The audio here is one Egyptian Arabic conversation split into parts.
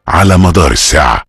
على مدار الساعة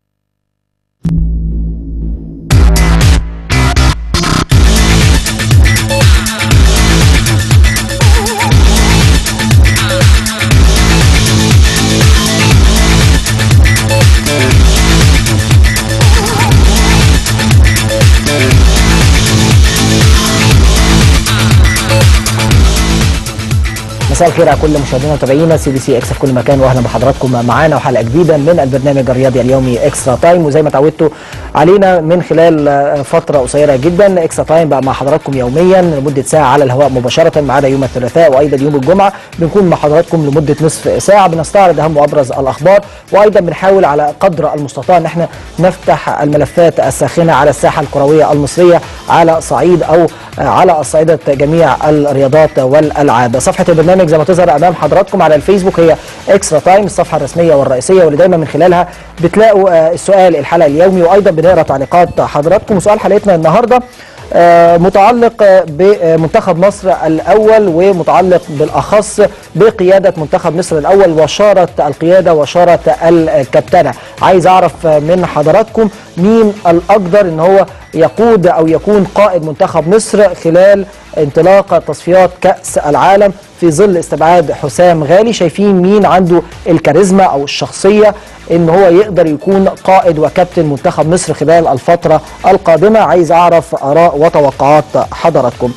مساء الخير على كل مشاهدينا ومتابعينا سي بي سي اكس في كل مكان واهلا بحضراتكم معانا وحلقه جديده من البرنامج الرياضي اليومي اكسترا تايم وزي ما تعودتوا علينا من خلال فتره قصيره جدا اكسترا تايم بقى مع حضراتكم يوميا لمده ساعه على الهواء مباشره ما عدا يوم الثلاثاء وايضا يوم الجمعه بنكون مع حضراتكم لمده نصف ساعه بنستعرض اهم وابرز الاخبار وايضا بنحاول على قدر المستطاع ان احنا نفتح الملفات الساخنه على الساحه الكرويه المصريه على صعيد او على صعيده جميع الرياضات والالعاب صفحه البرنامج زي ما تظهر امام حضراتكم على الفيسبوك هي اكسترا تايم الصفحه الرسميه والرئيسيه واللي دايما من خلالها بتلاقوا السؤال الحلقه اليومي وايضا بنقرا تعليقات حضراتكم وسؤال حلقتنا النهارده متعلق بمنتخب مصر الاول ومتعلق بالاخص بقياده منتخب مصر الاول وشاره القياده وشاره الكابتنه عايز اعرف من حضراتكم مين الاقدر ان هو يقود او يكون قائد منتخب مصر خلال انطلاق تصفيات كاس العالم في ظل استبعاد حسام غالي شايفين مين عنده الكاريزما او الشخصيه ان هو يقدر يكون قائد وكابتن منتخب مصر خلال الفتره القادمه عايز اعرف اراء وتوقعات حضراتكم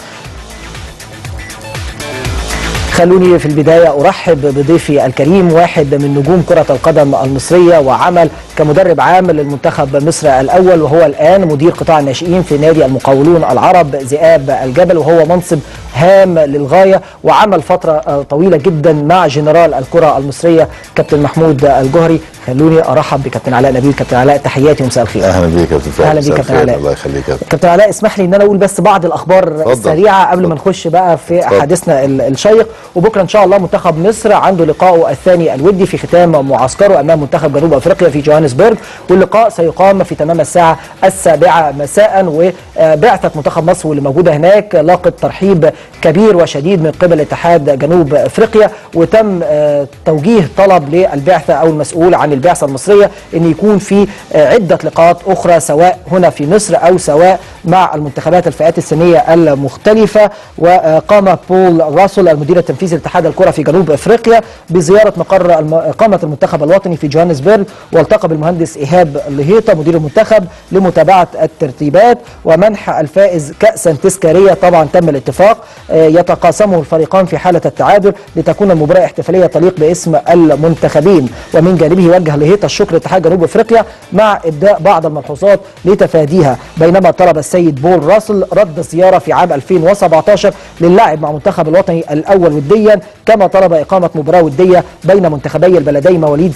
خلوني في البداية أرحب بضيفي الكريم واحد من نجوم كرة القدم المصرية وعمل كمدرب عام للمنتخب مصر الأول وهو الآن مدير قطاع الناشئين في نادي المقاولون العرب ذئاب الجبل وهو منصب هام للغاية وعمل فترة طويلة جدا مع جنرال الكرة المصرية كابتن محمود الجهري خلوني ارحب بكابتن علاء نبيل كابتن علاء تحياتي ومساء الخير اهلا بيك يا كابتن اهلا بيك كابتن علاء الله يخليك يا كابتن علاء اسمح لي ان انا اقول بس بعض الاخبار اتفضل. السريعه قبل ما نخش بقى في حديثنا ال- الشيق وبكره ان شاء الله منتخب مصر عنده لقائه الثاني الودي في ختام معسكره امام منتخب جنوب افريقيا في جوهانسبرج واللقاء سيقام في تمام الساعه السابعه مساء وبعثه منتخب مصر واللي موجوده هناك لاقت ترحيب كبير وشديد من قبل اتحاد جنوب افريقيا وتم آه، توجيه طلب للبعثه او المسؤول عن البعثه المصريه ان يكون في آه، عده لقاءات اخرى سواء هنا في مصر او سواء مع المنتخبات الفئات السنيه المختلفه وقام بول راسل المدير التنفيذي لاتحاد الكره في جنوب افريقيا بزياره مقر الم- اقامه المنتخب الوطني في جوهانسبرج والتقى بالمهندس ايهاب لهيطه مدير المنتخب لمتابعه الترتيبات ومنح الفائز كاسا تذكاريه طبعا تم الاتفاق آه، يتقاسمه الفريقان في حاله التعادل لتكون المباراه احتفاليه تليق باسم المنتخبين ومن جانبه وجه لهيطه الشكر لاتحاد جنوب افريقيا مع ابداء بعض الملحوظات لتفاديها بينما طلب السيد بول راسل رد الزياره في عام 2017 للعب مع منتخب الوطني الاول وديا كما طلب اقامه مباراه وديه بين منتخبي البلدين مواليد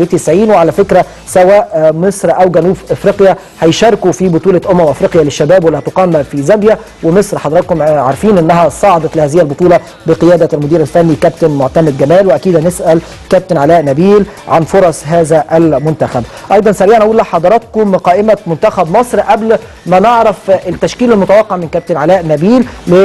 97 وعلى فكره سواء آه، مصر او جنوب افريقيا هيشاركوا في بطوله امم افريقيا للشباب واللي هتقام في زامبيا ومصر حضراتكم آه، عارفين انها صعدت لهذه البطوله بقياده المدير الفني كابتن معتمد جمال واكيد هنسال كابتن علاء نبيل عن فرص هذا المنتخب ايضا سريعا اقول لحضراتكم قائمه منتخب مصر قبل ما نعرف التشكيل المتوقع من كابتن علاء نبيل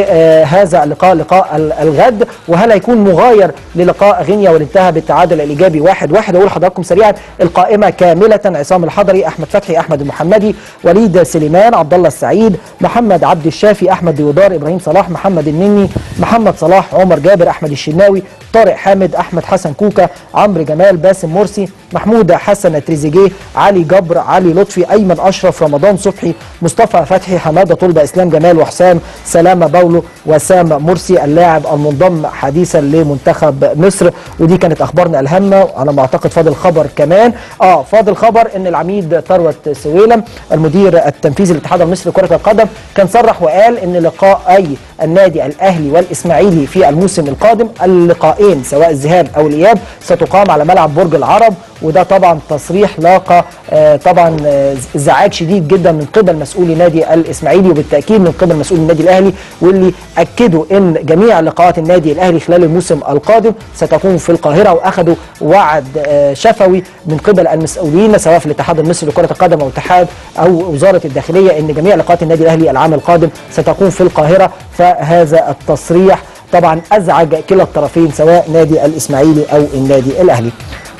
لهذا اللقاء لقاء ال- الغد وهل هيكون مغاير للقاء غينيا واللي انتهى بالتعادل الايجابي واحد واحد اقول لحضراتكم سريعا القائمه كامله عصام الحضري احمد فتحي احمد المحمدي وليد سليمان عبد الله السعيد محمد عبد الشافي احمد ديودار ابراهيم صلاح محمد النني محمد صلاح عمر جابر احمد الشناوي طارق حامد احمد حسن كوكا عمرو جمال باسم مرسي محمود حسن تريزيجيه علي جبر علي لطفي ايمن اشرف رمضان صبحي مصطفى فتحي حماده طلبه اسلام جمال وحسام سلامه باولو وسام مرسي اللاعب المنضم حديثا لمنتخب مصر ودي كانت اخبارنا الهامه على ما اعتقد فاضل خبر كمان اه فاضل خبر ان العميد ثروت سويلم المدير التنفيذي للاتحاد المصري لكره القدم كان صرح وقال ان لقاءي النادي الاهلي والاسماعيلي في الموسم القادم اللقاءين سواء الذهاب او الاياب ستقام على ملعب برج العرب وده طبعا تصريح لاقى آه، طبعا آه، ازعاج شديد جدا من قبل مسؤولي نادي الاسماعيلي وبالتاكيد من قبل مسؤولي النادي الاهلي واللي اكدوا ان جميع لقاءات النادي الاهلي خلال الموسم القادم ستكون في القاهره واخذوا وعد آه، شفوي من قبل المسؤولين سواء في الاتحاد المصري لكره القدم او اتحاد او وزاره الداخليه ان جميع لقاءات النادي الاهلي العام القادم ستكون في القاهره فهذا التصريح طبعا ازعج كلا الطرفين سواء نادي الاسماعيلي او النادي الاهلي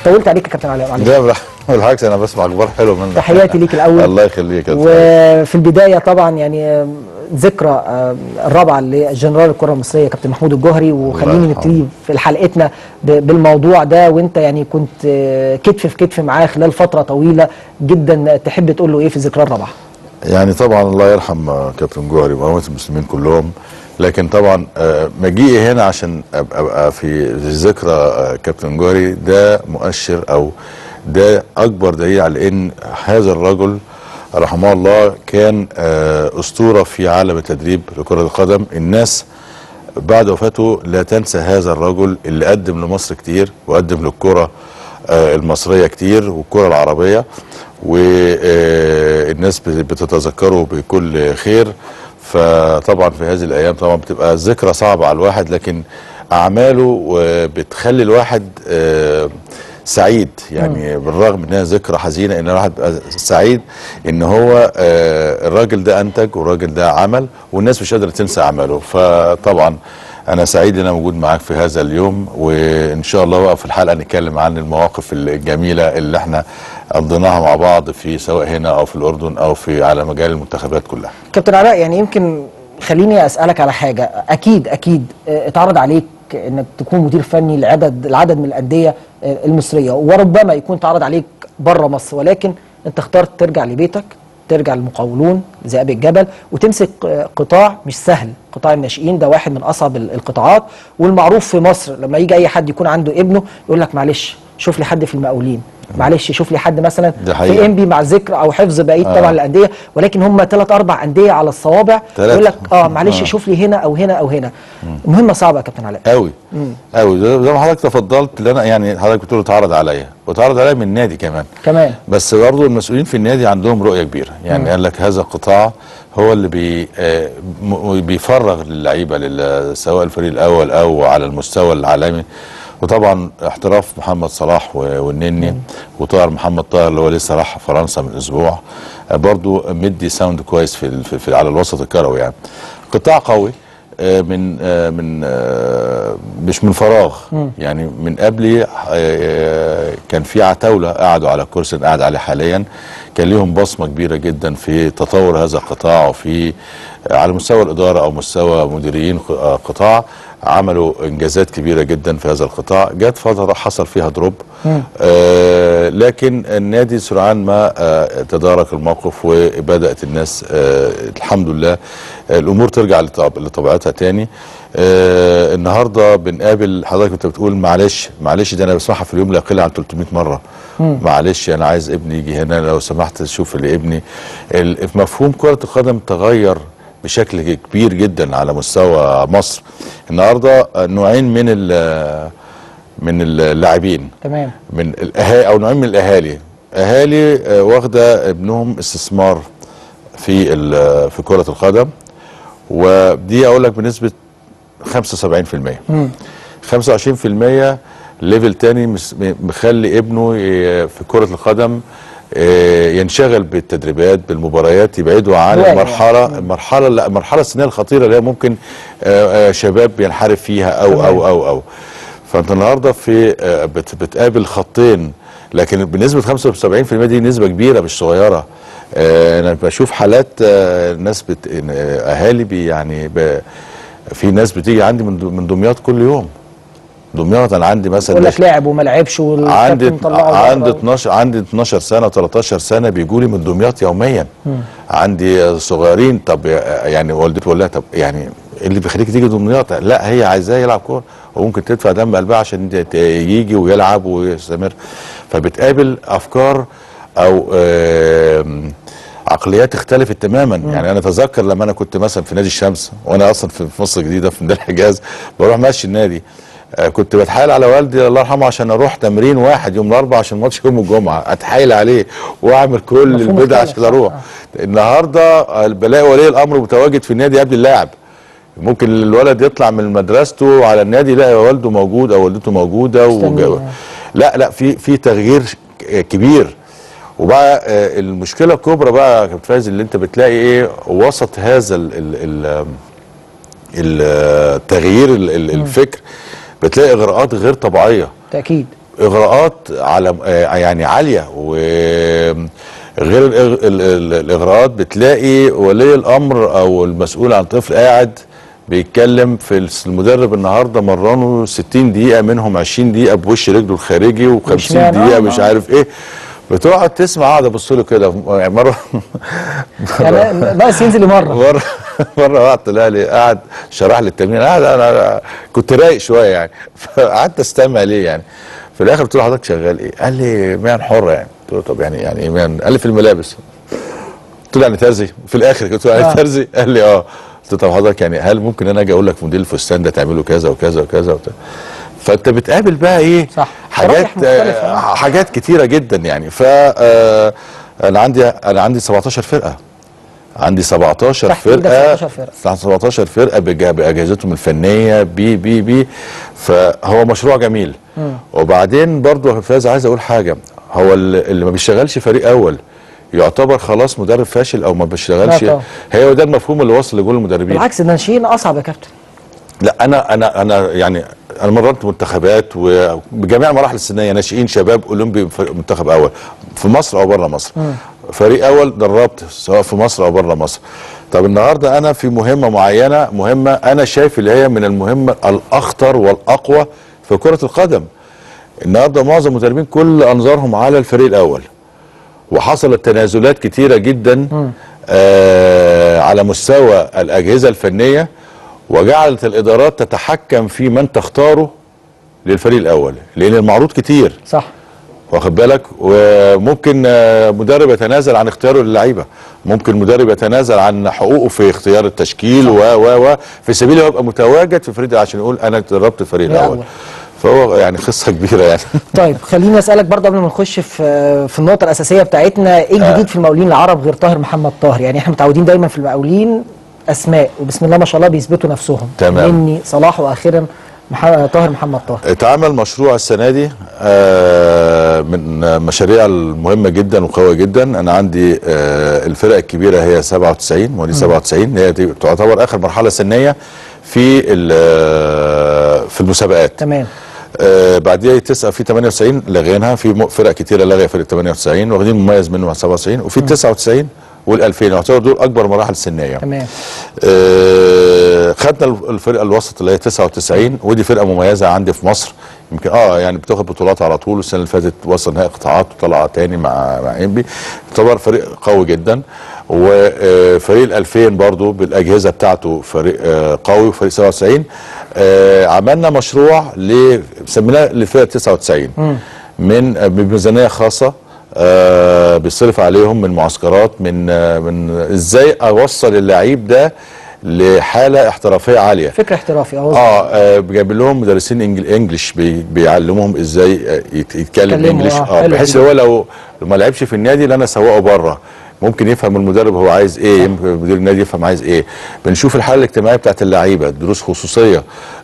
طولت عليك يا كابتن علاء معلش لا بالع- بالعكس انا بسمع اخبار حلوه منك تحياتي ليك الأول. الله يخليك يا كابتن. وفي البدايه طبعا يعني آه، ذكرى آه، الرابعه لجنرال الكره المصريه كابتن محمود الجوهري وخليني يرحمه. نبتدي في حلقتنا ب- بالموضوع ده وانت يعني كنت آه، كتف في كتف معاه خلال فتره طويله جدا تحب تقول له ايه في ذكرى الرابعه؟ يعني طبعا الله يرحم آه، كابتن جوهري واموات المسلمين كلهم لكن طبعا آه، مجيئي هنا عشان ابقى أبقى في ذكرى آه، كابتن جوهري ده مؤشر او ده اكبر دليل على ان هذا الرجل رحمه الله كان آه، اسطوره في عالم التدريب لكره القدم الناس بعد وفاته لا تنسى هذا الرجل اللي قدم لمصر كتير وقدم للكره آه، المصريه كتير والكره العربيه والناس بتتذكره بكل خير فطبعا في هذه الايام طبعا بتبقى ذكرى صعبه على الواحد لكن اعماله آه، بتخلي الواحد آه، سعيد يعني بالرغم انها ذكرى حزينه ان الواحد بيبقى سعيد ان هو آه، الراجل ده انتج والراجل ده عمل والناس مش قادره تنسى عمله فطبعا انا سعيد ان انا موجود معاك في هذا اليوم وان شاء الله بقى في الحلقه نتكلم عن المواقف الجميله اللي احنا قضيناها مع بعض في سواء هنا او في الاردن او في على مجال المنتخبات كلها كابتن علاء يعني يمكن خليني اسالك على حاجه اكيد اكيد آه، اتعرض عليك انك تكون مدير فني لعدد العدد من الانديه آه، المصريه وربما يكون اتعرض عليك بره مصر ولكن انت اخترت ترجع لبيتك ترجع للمقاولون ذئاب الجبل وتمسك آه، قطاع مش سهل قطاع الناشئين ده واحد من اصعب ال- القطاعات والمعروف في مصر لما يجي اي حد يكون عنده ابنه يقول لك معلش شوف لي حد في المقاولين معلش شوف لي حد مثلا ده في حقيقة. انبي مع ذكر او حفظ بقيه آه. طبعا الانديه ولكن هم ثلاث اربع انديه على الصوابع تلاتة. يقول لك اه معلش آه. شوف لي هنا او هنا او هنا مهمه صعبه يا كابتن علاء قوي قوي زي زي ما حضرتك تفضلت اللي انا يعني حضرتك بتقول اتعرض عليا واتعرض عليا من النادي كمان كمان بس برضه المسؤولين في النادي عندهم رؤيه كبيره يعني قال لك هذا القطاع هو اللي بي آه، م- بيفرغ للعيبه لل- سواء الفريق الاول او على المستوى العالمي وطبعا احتراف محمد صلاح و- والنني وطاهر محمد طاهر اللي هو لسه راح فرنسا من اسبوع آه، برضه مدي ساوند كويس في, ال- في, في على الوسط الكروي يعني قطاع قوي آه، من آه، من آه، مش من فراغ يعني من قبلي آه، كان في عتاوله قعدوا على الكرسي اللي قاعد عليه حاليا كان ليهم بصمه كبيره جدا في تطور هذا القطاع وفي على مستوى الاداره او مستوى مديرين ق- آه، قطاع عملوا انجازات كبيره جدا في هذا القطاع جت فتره حصل فيها دروب آه لكن النادي سرعان ما آه تدارك الموقف وبدات الناس آه الحمد لله آه الامور ترجع لطب- لطبيعتها تاني آه النهارده بنقابل حضرتك انت بتقول معلش معلش دي انا بسمعها في اليوم لا يقل عن 300 مره معلش انا عايز ابني يجي هنا لو سمحت شوف لابني ال- مفهوم كره القدم تغير بشكل كبير جدا على مستوى مصر النهارده آه، نوعين من ال- من اللاعبين تمام من الاهالي او نوعين من الاهالي اهالي آه، واخده ابنهم استثمار في ال- في كره القدم ودي اقول لك بنسبه 75% 25% ليفل تاني مس- م- مخلي ابنه ي- في كره القدم آه، ينشغل بالتدريبات بالمباريات يبعدوا عن هواية المرحله المرحله لا المرحله السنيه الخطيره اللي هي ممكن آه، آه، شباب بينحرف فيها او او او او فانت النهارده في آه، بت- بتقابل خطين لكن بنسبه 75% دي نسبه كبيره مش صغيره آه، انا بشوف حالات آه، ناس بت... آه، اهالي بي يعني ب... في ناس بتيجي عندي من دو- من دمياط كل يوم دمياط انا عندي مثلا يقول لك لعب وما لعبش عندي والكابتن طلعه عندي بره. 12 عندي 12 سنه 13 سنه بيجوا لي من دمياط يوميا عندي صغيرين طب يعني والدتي بقول لها طب يعني إيه اللي بيخليك تيجي دمياط لا هي عايزاه يلعب كوره وممكن تدفع دم قلبها عشان ت- يجي ويلعب ويستمر فبتقابل افكار او آم، عقليات اختلفت تماما يعني انا اتذكر لما انا كنت مثلا في نادي الشمس وانا اصلا في في مصر الجديده في ميدان الحجاز بروح ماشي النادي آه، كنت بتحايل على والدي الله يرحمه عشان اروح تمرين واحد يوم الاربعاء عشان ماتش يوم الجمعه اتحايل عليه واعمل كل مفهوم البدع مختلف، عشان اروح النهارده آه، بلاقي ولي الامر متواجد في النادي قبل اللاعب ممكن الولد يطلع من مدرسته على النادي يلاقي والده موجود او والدته موجوده مستنيه. وج... لا لا في في تغيير ش- كبير وبقى آه، المشكله الكبرى بقى يا كابتن فايز اللي انت بتلاقي ايه وسط هذا ال ال ال التغيير ال- ال- الفكر بتلاقي اغراءات غير طبيعيه تاكيد اغراءات على آه، يعني عاليه وغير الإغ- ال- ال- الاغراءات بتلاقي ولي الامر او المسؤول عن الطفل قاعد بيتكلم في الس- المدرب النهارده مرنه 60 دقيقه منهم 20 دقيقه بوش رجله الخارجي و50 اشمعنى؟ دقيقه آه، مش آه. عارف ايه بتقعد تسمع اقعد ابص له كده يعني مره يعني ناقص ينزل مره مره مره واحد طلع لي قاعد شرح لي التمرين قاعد انا كنت رايق شويه يعني فقعدت استمع ليه يعني في الاخر قلت له حضرتك شغال ايه؟ قال لي مهن حره يعني قلت له طب يعني يعني ايه مهن؟ قال لي في الملابس قلت له يعني ترزي في الاخر قلت له يعني آه. ترزي قال لي اه قلت له طب حضرتك يعني هل ممكن انا اجي اقول لك موديل الفستان ده تعمله كذا وكذا وكذا وبتاع فانت بتقابل بقى ايه صح. حاجات شرايح مختلفة. آه، حاجات كتيره جدا يعني ف آه، انا عندي انا عندي 17 فرقه عندي 17 تحت إيدك فرقه 17 فرقة. تحت 17 فرقه بج- باجهزتهم الفنيه بي بي بي فهو مشروع جميل وبعدين برضو يا فاز عايز اقول حاجه هو اللي اللي ما بيشتغلش فريق اول يعتبر خلاص مدرب فاشل او ما بيشتغلش لا طبعا. هي ده المفهوم اللي وصل لجول المدربين بالعكس ده الناشئين اصعب يا كابتن لا انا انا انا يعني انا مرنت منتخبات وبجميع المراحل السنيه ناشئين شباب اولمبي ف- منتخب اول في مصر او بره مصر فريق اول دربت سواء في مصر او بره مصر طب النهارده انا في مهمه معينه مهمه انا شايف اللي هي من المهمه الاخطر والاقوى في كره القدم النهارده معظم المدربين كل انظارهم على الفريق الاول وحصلت تنازلات كتيرة جدا آه على مستوى الأجهزة الفنية وجعلت الإدارات تتحكم في من تختاره للفريق الأول لأن المعروض كتير صح واخد بالك وممكن آه، مدرب يتنازل عن اختياره للعيبه ممكن مدرب يتنازل عن حقوقه في اختيار التشكيل و و و في سبيل هو يبقى متواجد في فريق عشان يقول انا دربت الفريق الأول. الاول فهو يعني قصه كبيره يعني طيب خليني اسالك برضه قبل ما نخش في في النقطه الاساسيه بتاعتنا ايه الجديد في المقاولين العرب غير طاهر محمد طاهر يعني احنا متعودين دايما في المقاولين اسماء وبسم الله ما شاء الله بيثبتوا نفسهم تمام. مني صلاح واخيرا مح... طاهر محمد طاهر اتعمل مشروع السنه دي آه، من المشاريع المهمه جدا وقويه جدا انا عندي آه، الفرق الكبيره هي 97 مواليد 97 هي دي تعتبر اخر مرحله سنيه في ال- آه، في المسابقات تمام آه بعديها تسعة في 98 لغيناها في م- فرق كتيره لغي فرق 98 واخدين مميز منهم 97 وفي 99 وال2000 يعتبر دول اكبر مراحل سنيه تمام آه، خدنا الف- الفرقه الوسط اللي هي 99 ودي فرقه مميزه عندي في مصر يمكن اه يعني بتاخد بطولات على طول السنه اللي فاتت وصل نهائي قطاعات وطلع تاني مع مع انبي يعتبر فريق قوي جدا وفريق ال 2000 برضو بالاجهزه بتاعته فريق آه، قوي وفريق 97 آه، عملنا مشروع ل سميناه لفرقه 99 من آه، بميزانيه خاصه آه بيصرف عليهم من معسكرات من آه من ازاي اوصل اللعيب ده لحاله احترافيه عاليه فكر احترافي اهو اه, آه جايب لهم مدرسين إنجل انجلش بي بيعلموهم ازاي آه، يت- يتكلم يتكلموا، انجلش آه، اه حلو بحيث جدا. هو لو لو ما لعبش في النادي اللي انا اسوقه بره ممكن يفهم المدرب هو عايز ايه يمكن مدير النادي يفهم عايز ايه بنشوف الحاله الاجتماعيه بتاعت اللعيبه دروس خصوصيه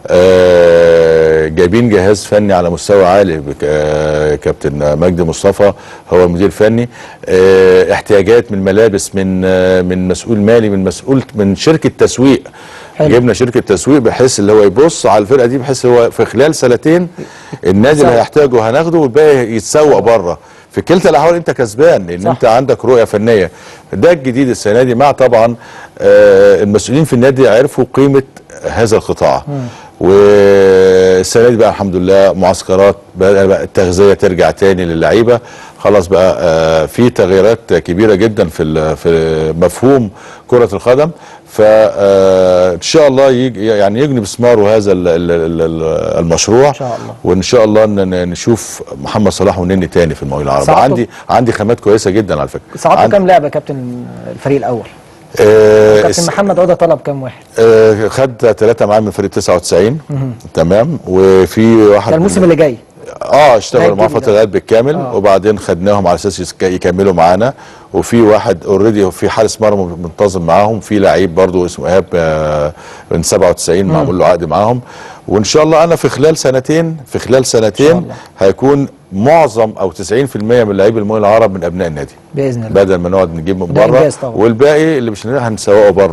آه جايبين جهاز فني على مستوى عالي بك- آه كابتن مجدي مصطفى هو المدير الفني آه احتياجات من ملابس من آه من مسؤول مالي من مسؤول من شركه تسويق حلو. جبنا شركه تسويق بحيث اللي هو يبص على الفرقه دي بحيث هو في خلال سنتين النادي اللي يتسوق. هيحتاجه هناخده والباقي يتسوق بره في كلتا الاحوال انت كسبان لان صح. انت عندك رؤيه فنيه ده الجديد السنه دي مع طبعا آه المسؤولين في النادي عرفوا قيمه هذا القطاع والسنه دي بقى الحمد لله معسكرات بقى بقى التغذيه ترجع تاني للعيبه خلاص بقى آه في تغييرات كبيره جدا في ال- في مفهوم كره القدم فان شاء الله يجي يعني يجني بثماره هذا ال- ال- ال- ال- المشروع إن شاء الله. وان شاء الله ن- ن- نشوف محمد صلاح ونني تاني في المقاولين العرب ساعته- عندي عندي خامات كويسه جدا على فكره ساعته عندي- كام لاعب يا كابتن الفريق الاول آه كابتن الس- محمد عوده طلب كام واحد آه خد ثلاثه معاه من فريق 99 تمام وفي واحد ده الموسم اللي جاي اه اشتغلوا ده معاه الجديد فتره العقد بالكامل آه. وبعدين خدناهم على اساس يسك- يكملوا معانا وفي واحد اوريدي في حارس مرمى منتظم معاهم في لعيب برضو اسمه ايهاب آه، من 97 معمول له عقد معاهم وان شاء الله انا في خلال سنتين في خلال سنتين الله. هيكون معظم او 90% من لعيب المول العرب من ابناء النادي باذن الله بدل ما نقعد نجيب من وده بره إنجاز طبعا. والباقي اللي مش هنلاقيه هنسوقه بره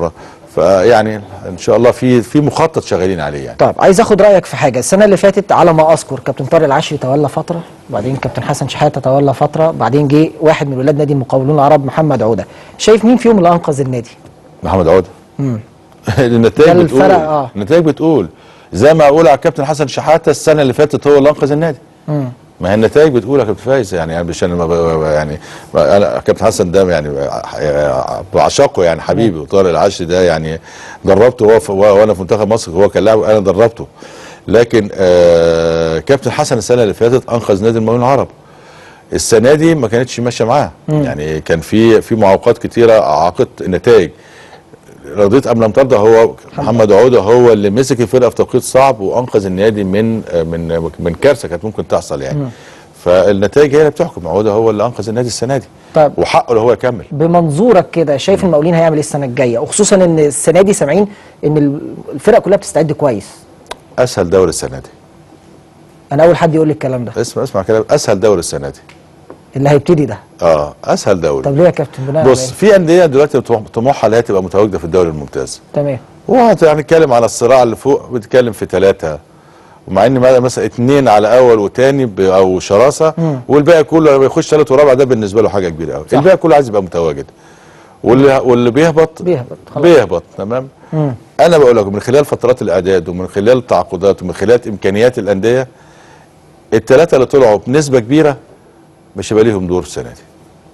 فيعني ان شاء الله في في مخطط شغالين عليه يعني طيب عايز اخد رايك في حاجه السنه اللي فاتت على ما اذكر كابتن طارق العشري تولى فتره وبعدين كابتن حسن شحاته تولى فتره بعدين جه واحد من ولاد نادي المقاولون العرب محمد عوده شايف مين فيهم اللي انقذ النادي محمد عوده النتائج ده بتقول الفرق، آه. النتائج بتقول زي ما اقول على الكابتن حسن شحاته السنه اللي فاتت هو اللي انقذ النادي ما هي النتائج بتقول يا كابتن فايز يعني انا مش انا ما ب- يعني ما انا كابتن حسن ده يعني بعشقه يعني حبيبي وطارق العشري ده يعني دربته هو في- وانا في منتخب مصر هو كان لاعب انا دربته لكن آه كابتن حسن السنه اللي فاتت انقذ نادي المقاولين العرب السنه دي ما كانتش ماشيه معاه يعني كان في في معوقات كتيره اعاقت النتائج رضيت ام لم ترضى هو محمد عوده هو اللي مسك الفرقه في توقيت صعب وانقذ النادي من من من كارثه كانت ممكن تحصل يعني فالنتائج هي اللي بتحكم عوده هو اللي انقذ النادي السنه دي طيب. وحقه اللي هو يكمل بمنظورك كده شايف المقاولين هيعمل ايه السنه الجايه وخصوصا ان السنه دي سامعين ان الفرق كلها بتستعد كويس اسهل دوري السنه دي انا اول حد يقول لي الكلام ده اسمع اسمع كلام اسهل دوري السنه دي اللي هيبتدي ده اه اسهل دوري طب ليه يا كابتن بناء بص على إيه؟ في انديه دلوقتي طموح- طموحها اللي هي تبقى متواجده في الدوري الممتاز تمام وهنتكلم على الصراع اللي فوق بتتكلم في ثلاثة ومع ان ما- مثلا اتنين على اول وتاني ب- او شراسه والباقي كله لما يخش ثالث ورابع ده بالنسبه له حاجه كبيره قوي الباقي كله عايز يبقى متواجد واللي واللي بيهبط بيهبط خلاص بيهبط تمام انا بقول لكم من خلال فترات الاعداد ومن خلال التعاقدات ومن خلال امكانيات الانديه الثلاثه اللي طلعوا بنسبه كبيره مش هيبقى ليهم دور السنه دي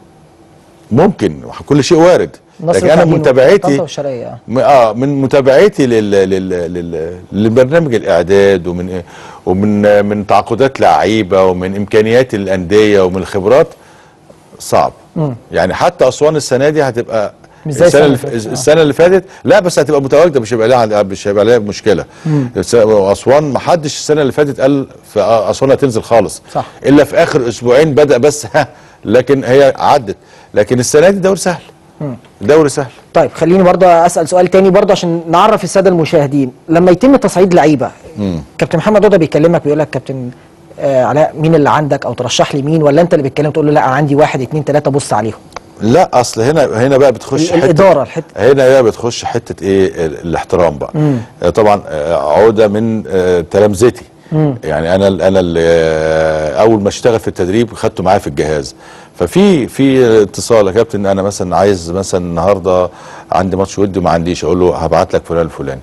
ممكن كل شيء وارد نصر لكن انا وتعدين متابعتي وطنطا والشرقية، آه. م- اه من متابعتي لل لل لل لبرنامج الاعداد ومن ومن من تعاقدات لعيبه ومن امكانيات الانديه ومن الخبرات صعب يعني حتى اسوان السنه دي هتبقى مش زي السنه السنة اللي, اللي فاتت، ف- آه. السنه اللي فاتت لا بس هتبقى متواجده مش هيبقى لها مش هيبقى لها مشكله الس- اسوان ما حدش السنه اللي فاتت قال في آه، اسوان هتنزل خالص صح. الا في اخر اسبوعين بدا بس ها لكن هي عدت لكن السنه دي دوري سهل دوري سهل طيب خليني برضه اسال سؤال تاني برضه عشان نعرف الساده المشاهدين لما يتم تصعيد لعيبه كابتن محمد عوده بيكلمك بيقول لك كابتن آه علاء مين اللي عندك او ترشح لي مين ولا انت اللي بتتكلم تقول له لا انا عندي واحد اتنين تلاته بص عليهم لا اصل هنا هنا بقى بتخش ال- الإدارة، الحتة. هنا بقى بتخش حته ايه ال- الاحترام بقى آه، طبعا آه، عوده من آه، تلامذتي يعني انا ال- انا اللي آه، اول ما اشتغل في التدريب خدته معايا في الجهاز ففي في اتصال يا كابتن انا مثلا عايز مثلا النهارده عندي ماتش ودي وما عنديش اقول له هبعت لك فلان الفلاني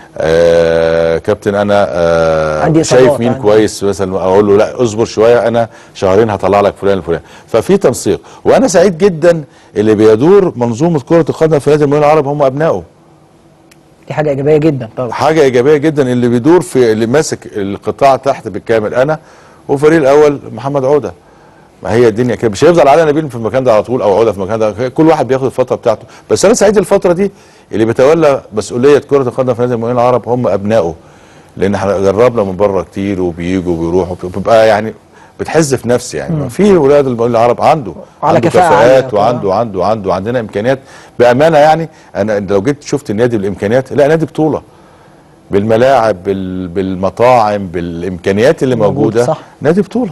آه كابتن انا آه عندي شايف إصابات، مين عندي- كويس مثلا اقول له لا اصبر شويه انا شهرين هطلع لك فلان الفلاني ففي تنسيق وانا سعيد جدا اللي بيدور منظومه كره القدم في نادي المقاولين العرب هم ابنائه دي حاجه ايجابيه جدا طبعا حاجه ايجابيه جدا اللي بيدور في اللي ماسك القطاع تحت بالكامل انا وفريق الاول محمد عوده ما هي الدنيا كده مش هيفضل علي نبيل في المكان ده على طول او عوده في المكان ده كل واحد بياخد الفتره بتاعته بس انا سعيد الفتره دي اللي بيتولى مسؤوليه كره القدم في نادي المقاولين العرب هم ابنائه لان احنا جربنا من بره كتير وبييجوا وبيروحوا بيبقى يعني بتحز في نفسي يعني في ولاد المقاولين العرب عنده على عنده كفاءة عالية كفاءات وعنده وعنده وعنده عندنا امكانيات بامانه يعني انا لو جيت شفت النادي بالامكانيات لا نادي بطوله بالملاعب بال- بالمطاعم بالامكانيات اللي موجود، موجوده صح. نادي بطوله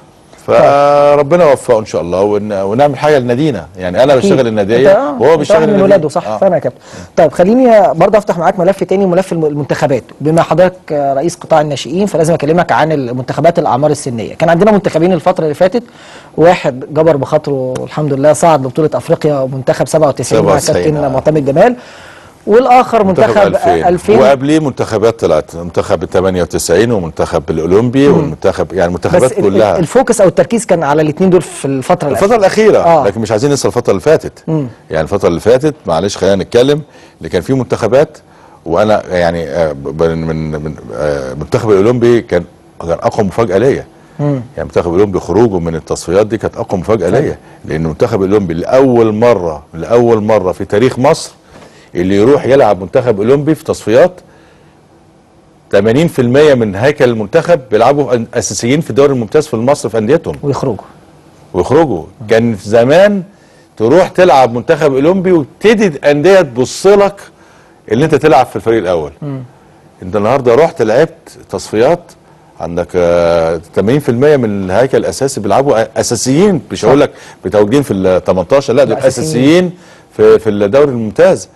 فربنا يوفقه ان شاء الله ون... ونعمل حاجه لنادينا يعني انا أكيد. بشتغل الناديه أنت- آه، وهو أنت بيشتغل واحد من النادية. ولاده صح آه. فاهم يا كابتن طيب خليني برضه افتح معاك ملف تاني ملف الم- المنتخبات بما حضرتك آه، رئيس قطاع الناشئين فلازم اكلمك عن المنتخبات الاعمار السنيه كان عندنا منتخبين الفتره اللي فاتت واحد جبر بخاطره الحمد لله صعد لبطوله افريقيا منتخب 97 مع 97 كابتن آه. معتمد جمال والاخر منتخب, منتخب 2000 2000 وقبليه منتخبات طلعت منتخب 98 ومنتخب الاولمبي والمنتخب يعني بس المنتخبات ال- كلها الفوكس او التركيز كان على الاثنين دول في الفتره الفترة الأخيرة آه. آه. لكن مش عايزين ننسى الفترة اللي فاتت يعني الفترة اللي فاتت معلش خلينا نتكلم اللي كان فيه منتخبات وأنا يعني آه، ب- من من آه، المنتخب الأولمبي كان كان أقوى مفاجأة ليا يعني المنتخب الأولمبي خروجه من التصفيات دي كانت أقوى مفاجأة ليا لأن المنتخب الأولمبي لأول مرة لأول مرة في تاريخ مصر اللي يروح يلعب منتخب أولمبي في تصفيات 80% من هيكل المنتخب بيلعبوا اساسيين في الدوري الممتاز في مصر في انديتهم ويخرجوا ويخرجوا كان زمان تروح تلعب منتخب اولمبي وتبتدي الانديه تبص لك اللي انت تلعب في الفريق الاول انت النهارده رحت لعبت تصفيات عندك آه، 80% من الهيكل الاساسي بيلعبوا اساسيين مش هقول لك متواجدين في ال 18 لا دول أساسيين. اساسيين في في الدوري الممتاز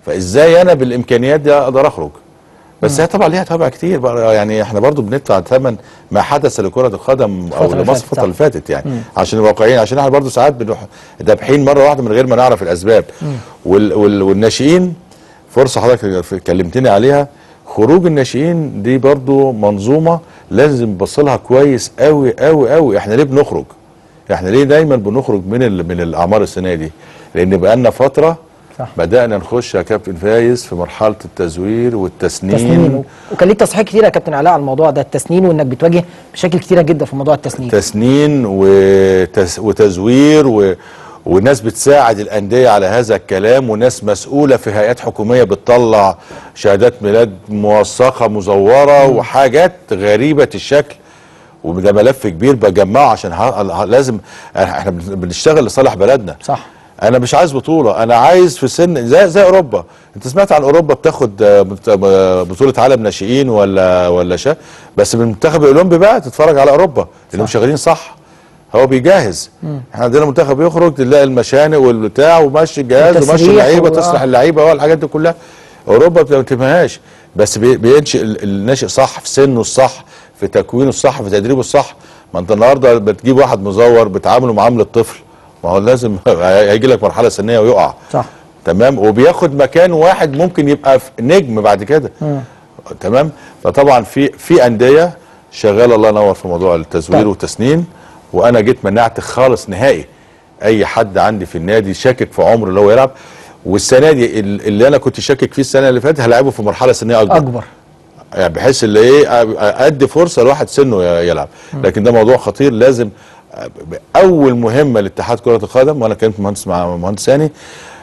فازاي انا بالامكانيات دي اقدر اخرج بس هي طبعا ليها طابع كتير بقى يعني احنا برضو بندفع ثمن ما حدث لكره القدم او الفترة اللي لمصر فاتت، الفتره صح. اللي فاتت يعني عشان نبقى واقعيين عشان احنا برضو ساعات بنروح دابحين مره واحده من غير ما نعرف الاسباب وال وال والناشئين فرصه حضرتك كلمتني عليها خروج الناشئين دي برضو منظومه لازم نبص لها كويس قوي قوي قوي احنا ليه بنخرج احنا ليه دايما بنخرج من ال من الاعمار السنه دي لان بقالنا فتره صح. بدانا نخش يا كابتن فايز في مرحله التزوير والتسنين تسنين وكان ليك تصحيح كتير يا كابتن علاء على الموضوع ده التسنين وانك بتواجه مشاكل كتيره جدا في موضوع التسنين تسنين وتس وتزوير و وناس بتساعد الأندية على هذا الكلام وناس مسؤولة في هيئات حكومية بتطلع شهادات ميلاد موثقة مزورة وحاجات غريبة الشكل وده ملف كبير بجمعه عشان ه... ه- لازم احنا بن- بنشتغل لصالح بلدنا صح انا مش عايز بطوله انا عايز في سن زي زي اوروبا انت سمعت عن اوروبا بتاخد آه، بت- آه، بطوله عالم ناشئين ولا ولا شا بس من المنتخب الاولمبي بقى تتفرج على اوروبا لانهم شغالين صح هو بيجهز احنا عندنا منتخب يخرج تلاقي المشانق والبتاع وماشي الجهاز وماشي والتسريح اللعيبه و- تسرح اللعيبه والحاجات دي كلها اوروبا ما بتفهمهاش بس بي- بينشئ ال- الناشئ صح في سنه الصح في تكوينه الصح في تدريبه الصح ما انت النهارده بتجيب واحد مزور بتعامله معامله طفل ما هو لازم هيجي لك مرحله سنيه ويقع صح تمام وبياخد مكان واحد ممكن يبقى في- نجم بعد كده تمام فطبعا في في انديه شغاله الله ينور في موضوع التزوير طيب. والتسنين وانا جيت منعت خالص نهائي اي حد عندي في النادي شاكك في عمره اللي هو يلعب والسنه دي ال- اللي انا كنت شاكك فيه السنه اللي فاتت هلاعبه في مرحله سنيه اكبر اكبر يعني بحيث اللي ايه أ- ادي فرصه لواحد سنه ي- يلعب لكن ده موضوع خطير لازم ب- اول مهمه لاتحاد كره القدم وانا كنت مهندس مع مهندس ثاني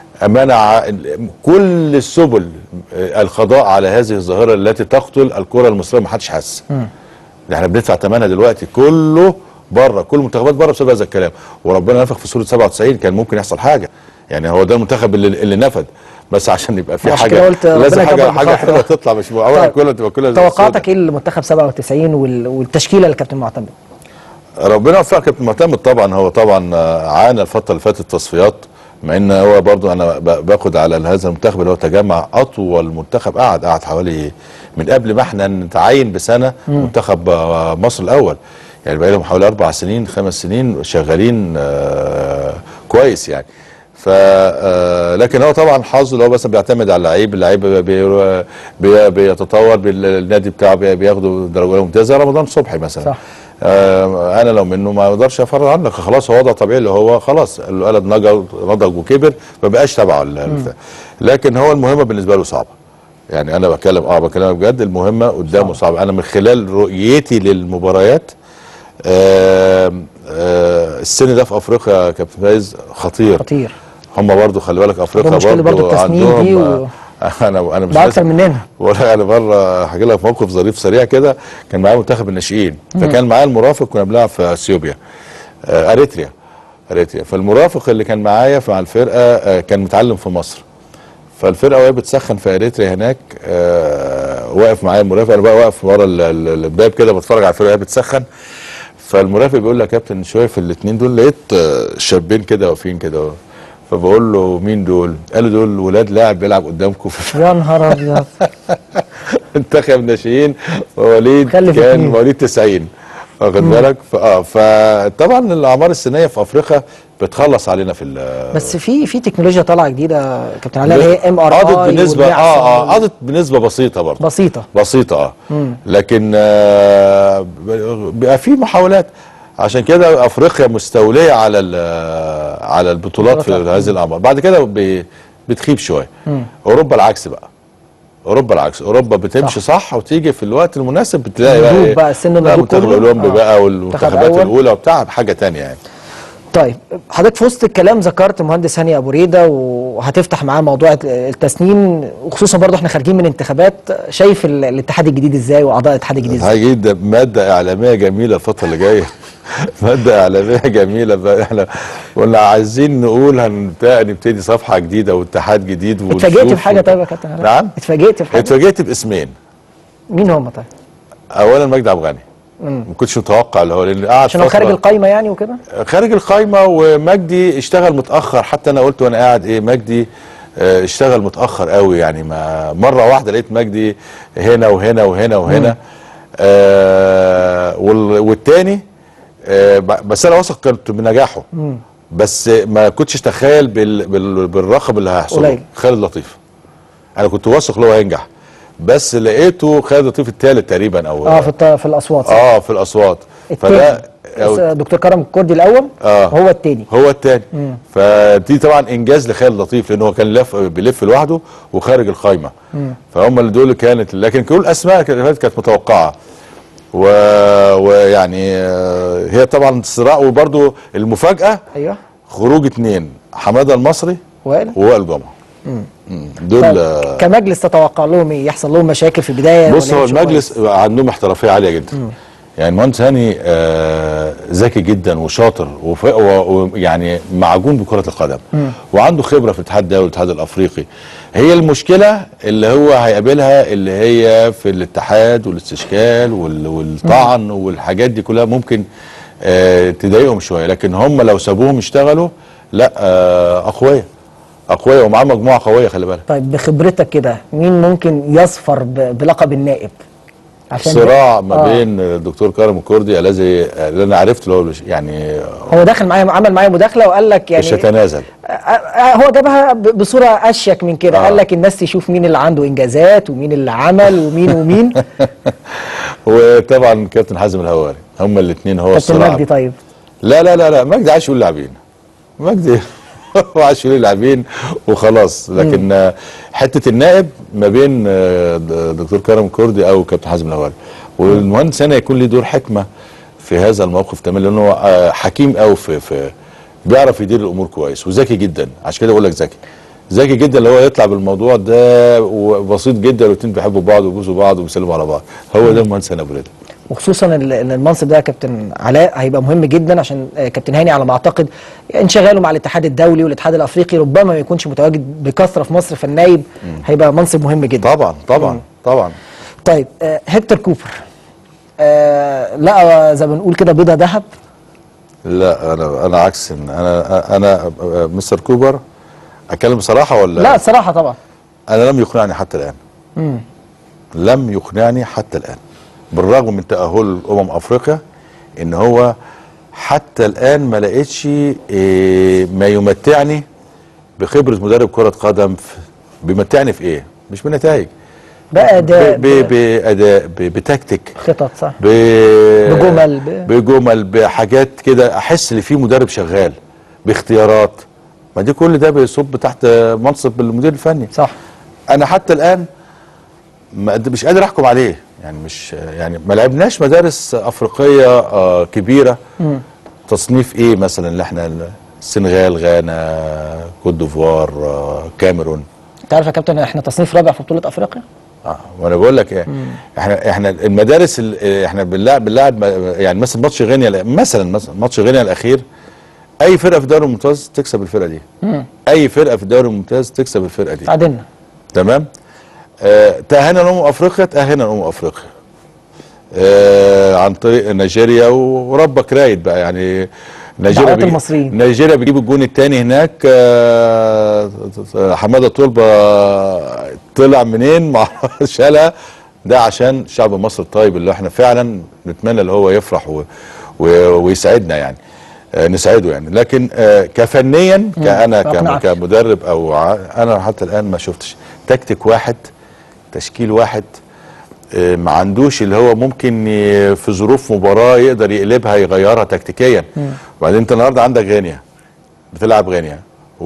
منع ال- كل السبل آه، القضاء على هذه الظاهره التي تقتل الكره المصريه ما حدش حاسس ده احنا بندفع ثمنها دلوقتي كله بره كل المنتخبات بره بسبب هذا الكلام وربنا نفخ في سوره 97 كان ممكن يحصل حاجه يعني هو ده المنتخب اللي, اللي نفد بس عشان يبقى في عشان حاجه كده قلت ربنا لازم حاجه يكبر حاجه بخاطره. حلوه تطلع مش اولا طيب. كلها تبقى كلها توقعاتك ايه لمنتخب 97 وال- والتشكيله اللي كابتن معتمد ربنا يوفقك كابتن معتمد طبعا هو طبعا آه، عانى الفتره اللي فاتت تصفيات مع ان هو برضو انا ب- باخد على هذا المنتخب اللي هو تجمع اطول منتخب قعد قعد حوالي من قبل ما احنا نتعين بسنه منتخب آه، مصر الاول يعني بقى لهم حوالي اربع سنين خمس سنين شغالين آه، كويس يعني ف آه، لكن هو طبعا حظه اللي هو بس بيعتمد على اللعيب اللعيب بي- بي- بي- بيتطور بال- النادي بتاعه بي- بياخده درجه أولى ممتازه زي رمضان صبحي مثلا صح. آه انا لو منه ما اقدرش افرج عنك خلاص هو وضع طبيعي اللي هو خلاص الولد نضج نضج وكبر ما بقاش تبعه ال- البتاع. لكن هو المهمه بالنسبه له صعبه يعني انا بتكلم اه بكلمك بجد المهمه قدامه صعبه انا من خلال رؤيتي للمباريات آه آه السن ده في افريقيا يا كابتن فايز خطير خطير هم برضو خلي بالك افريقيا عندهم مشكلة برضو برضو التسنين دي عندهم و- آه، انا انا مش ده لازم- اكتر مننا ولا انا مره هحكي لك موقف ظريف سريع كده كان معايا منتخب الناشئين فكان معايا المرافق كنا بنلعب في اثيوبيا آه اريتريا اريتريا فالمرافق اللي كان معايا مع الفرقه آه كان متعلم في مصر فالفرقه وهي بتسخن في اريتريا هناك آه واقف معايا المرافق انا بقى واقف ورا ال- ال- الباب كده بتفرج على الفرقه وهي بتسخن فالمرافق بيقول لي يا كابتن شويه في الاثنين دول لقيت آه، شابين كده واقفين كده فبقول له مين دول؟ قال له دول ولاد لاعب بيلعب قدامكم في يا نهار ابيض منتخب ناشئين ووليد خلف كان اتنين. مواليد 90 واخد بالك ف- اه فطبعا الاعمار السنيه في افريقيا بتخلص علينا في ال- بس في في تكنولوجيا طالعه جديده كابتن علاء اللي هي ام ار قضت اي بنسبه اه اه قضت بنسبه بسيطه برضه بسيطه بسيطه اه لكن آه ب- بيبقى في محاولات عشان كده افريقيا مستوليه على ال- على البطولات في البطولات. هذه الاعمار بعد كده ب- بتخيب شويه اوروبا العكس بقى اوروبا العكس اوروبا بتمشي صح, صح وتيجي في الوقت المناسب بتلاقي بقى النضوج إيه؟ بقى، السن لا، النضوج المنتخب كله. الاولمبي آه. بقى منتخب والمنتخبات أول. الاولى وبتاع حاجه تانية يعني طيب حضرتك في وسط الكلام ذكرت مهندس هاني ابو ريده وهتفتح معاه موضوع التسنين وخصوصا برضه احنا خارجين من انتخابات شايف ال- الاتحاد الجديد ازاي واعضاء الاتحاد الجديد ازاي حاجه جدا ماده اعلاميه جميله الفتره اللي جايه ماده اعلاميه جميله بقى احنا كنا عايزين نقول هنبتدي نبتدي صفحه جديده واتحاد جديد ونشوف اتفاجئت بحاجه طيب يا كابتن علاء؟ نعم اتفاجئت بحاجه اتفاجئت باسمين مين هم طيب اولا مجدي عبد الغني ما كنتش متوقع اللي هو لان قعد عشان هو خارج فترة- القايمه يعني وكده خارج القايمه ومجدي اشتغل متاخر حتى انا قلت وانا قاعد ايه مجدي آه، اشتغل متاخر قوي يعني ما مره واحده لقيت مجدي هنا وهنا وهنا وهنا آه وال- والتاني آه ب- بس انا واثق كنت بنجاحه بس ما كنتش اتخيل بال بال بالرقم اللي هيحصل قليل. خالد لطيف انا كنت واثق ان هو هينجح بس لقيته خالد لطيف الثالث تقريبا او اه في الت- في الاصوات صح. اه في الاصوات فده التاني بس دكتور كرم الكردي الاول آه. هو التاني هو التاني فدي طبعا انجاز لخالد لطيف لانه هو كان لف بيلف لوحده وخارج القايمه فهم اللي دول كانت لكن كل الاسماء كانت كانت متوقعه و... ويعني آه، هي طبعا صراع وبرده المفاجاه ايوه خروج اتنين حماده المصري وائل ووائل جمعه مم. دول طيب، آه، كمجلس تتوقع لهم ايه يحصل لهم مشاكل في البدايه بص ولا هو يمشوا المجلس عندهم احترافيه عاليه جدا يعني المهندس هاني آه، ذكي جدا وشاطر وف- و- ويعني معجون بكره القدم وعنده خبره في الاتحاد الدولي والاتحاد الافريقي هي المشكله اللي هو هيقابلها اللي هي في الاتحاد والاستشكال وال- والطعن والحاجات دي كلها ممكن آه، تضايقهم شويه لكن هم لو سابوهم يشتغلوا لا آه، اقوياء اقوياء ومعاه مجموعه قويه خلي بالك طيب بخبرتك كده مين ممكن يظفر ب- بلقب النائب عشان صراع ما آه. بين الدكتور كرم الكردي الذي اللي انا عرفت اللي هو مش- يعني هو دخل معايا عمل معايا مداخله وقال لك يعني مش هيتنازل آه، آه، هو جابها ب- بصوره اشيك من كده آه. قال لك الناس تشوف مين اللي عنده انجازات ومين اللي عمل ومين ومين وطبعا كابتن حازم الهواري هما الاثنين هو كابتن الصراع مجدي طيب لا لا لا لا مجدي عايش يقول لاعبين مجدي هو عايش يقول لاعبين وخلاص لكن آه، حته النائب ما بين آه، د- دكتور كرم الكردي او كابتن حازم الهواري والمهندس هنا يكون له دور حكمه في هذا الموقف تمام لانه هو آه، حكيم قوي في في بيعرف يدير الامور كويس وذكي جدا عشان كده بقول لك ذكي ذكي جدا اللي هو يطلع بالموضوع ده وبسيط جدا والاثنين بيحبوا بعض وبيبوسوا بعض وبيسلموا على بعض هو ده المهندس هنا ابو رضا وخصوصا ال- ان المنصب ده يا كابتن علاء هيبقى مهم جدا عشان آه، كابتن هاني على ما اعتقد انشغاله مع الاتحاد الدولي والاتحاد الافريقي ربما ما يكونش متواجد بكثره في مصر فالنايب هيبقى منصب مهم جدا طبعا طبعا طبعا طيب آه، هيكتور كوبر آه لقى زي ما بنقول كده بيضه ذهب لا انا انا عكس إن انا انا مستر كوبر اتكلم بصراحه ولا لا صراحه طبعا انا لم يقنعني حتى الان لم يقنعني حتى الان بالرغم من تاهل امم افريقيا ان هو حتى الان ما لقيتش إيه، ما يمتعني بخبره مدرب كره قدم في- بيمتعني في ايه مش بنتائج بأداء ب- ب- باداء ب- بتكتيك خطط صح ب... بجمل، ب- بجمل بحاجات كده احس ان في مدرب شغال باختيارات ما دي كل ده بيصب تحت منصب المدير الفني صح انا حتى الان ما قد- مش قادر احكم عليه يعني مش يعني ما لعبناش مدارس افريقيه آه كبيره تصنيف ايه مثلا اللي احنا السنغال غانا كوت ديفوار آه كاميرون انت عارف يا كابتن احنا تصنيف رابع في بطوله افريقيا اه وانا بقول لك ايه احنا احنا المدارس ال- احنا بنلعب بنلعب يعني مثلا ماتش غينيا مثلا مثلا ماتش غينيا الاخير اي فرقه في الدوري الممتاز تكسب الفرقه دي اي فرقه في الدوري الممتاز تكسب الفرقه دي تعادلنا تمام آه تاهلنا لامم افريقيا تاهلنا لامم افريقيا آه عن طريق نيجيريا وربك رايد بقى يعني نيجيريا دعوات بيجي- المصريين. نيجيريا بيجيب الجون الثاني هناك آه حماده طلبه طلع منين ما اعرفش شالها ده عشان شعب مصر الطيب اللي احنا فعلا نتمنى اللي هو يفرح و و ويسعدنا يعني آه نسعده يعني لكن آه كفنيا كانا ربنا كم- يعافيك. كمدرب او ع- انا حتى الان ما شفتش تكتيك واحد تشكيل واحد آه، ما عندوش اللي هو ممكن ي- في ظروف مباراه يقدر يقلبها يغيرها تكتيكيا وبعدين انت النهارده عندك غينيا بتلعب غينيا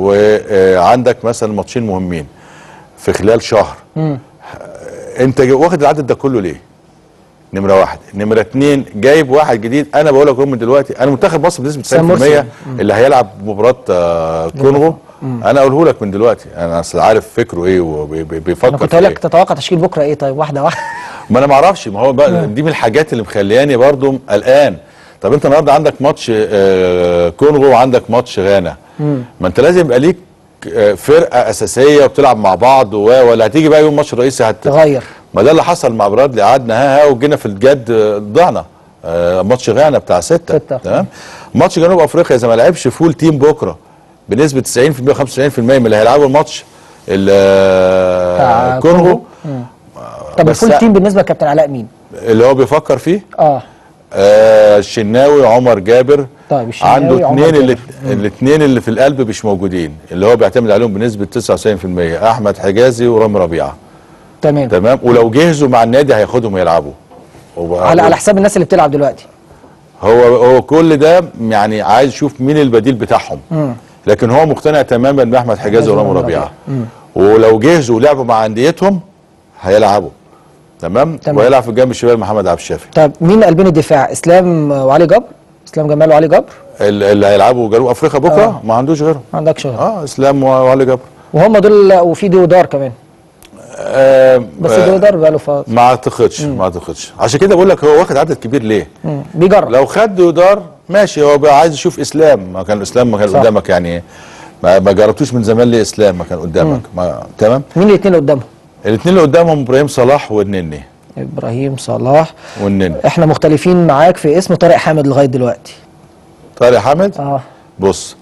وعندك مثلا ماتشين مهمين في خلال شهر آه، انت جا- واخد العدد ده كله ليه؟ نمره واحد نمره اتنين جايب واحد جديد انا بقول لك من دلوقتي انا منتخب مصر بنسبه سام 90% مرسي. اللي هيلعب مباراه آه، كونغو انا اقوله لك من دلوقتي انا اصل عارف فكره ايه وبيفكر انا كنت في هقول ايه لك تتوقع تشكيل بكره ايه طيب واحده واحده ما انا ما اعرفش ما هو بقى دي من الحاجات اللي مخلياني برضو قلقان طب انت النهارده عندك ماتش آه، كونغو وعندك ماتش غانا ما انت لازم يبقى ليك آه، فرقه اساسيه وبتلعب مع بعض و- ولا هتيجي بقى يوم ماتش رئيسي هت تغير ما ده اللي حصل مع برادلي قعدنا ها ها وجينا في الجد آه، ضعنا آه، ماتش غانا بتاع ستة ستة. تمام ماتش جنوب افريقيا اذا ما لعبش فول تيم بكره بنسبه 90% 95% من اللي هيلعبوا الماتش بتاع الكونغو طب بس- الفول تيم بالنسبه لكابتن علاء مين؟ اللي هو بيفكر فيه اه آه الشناوي عمر جابر طيب، الشناوي، عنده عمر اثنين اللي جابر. الاثنين اللي في القلب مش موجودين اللي هو بيعتمد عليهم بنسبه 99% احمد حجازي ورامي ربيعه تمام تمام ولو جهزوا مع النادي هياخدهم يلعبوا وب- على على حساب الناس اللي بتلعب دلوقتي هو هو كل ده يعني عايز يشوف مين البديل بتاعهم لكن هو مقتنع تماما باحمد حجازي حجازي ورامي ورامي ربيعه ولو جهزوا ولعبوا مع انديتهم هيلعبوا تمام تمام. ويلعب في الجنب الشمال محمد عبد الشافي طب مين قلبين الدفاع؟ اسلام وعلي جبر؟ اسلام جمال وعلي جبر؟ ال- اللي هيلعبوا جنوب افريقيا بكره آه. ما عندوش غيرهم ما عندكش غير اه اسلام وعلي جبر وهم دول وفي ديودار كمان آه بس آه ديودار بقى له فتره ما اعتقدش ما اعتقدش عشان كده بقول لك هو واخد عدد كبير ليه مم. بيجرب لو خد دودار ماشي هو بقى عايز يشوف اسلام ما كان اسلام ما كان صح. قدامك يعني ما, ما جربتوش من زمان ليه اسلام ما كان قدامك ما تمام مين الاثنين قدامهم؟ الاثنين اللي قدامهم ابراهيم صلاح والنني ابراهيم صلاح والنني احنا مختلفين معاك في اسم طارق حامد لغايه دلوقتي طارق حامد اه بص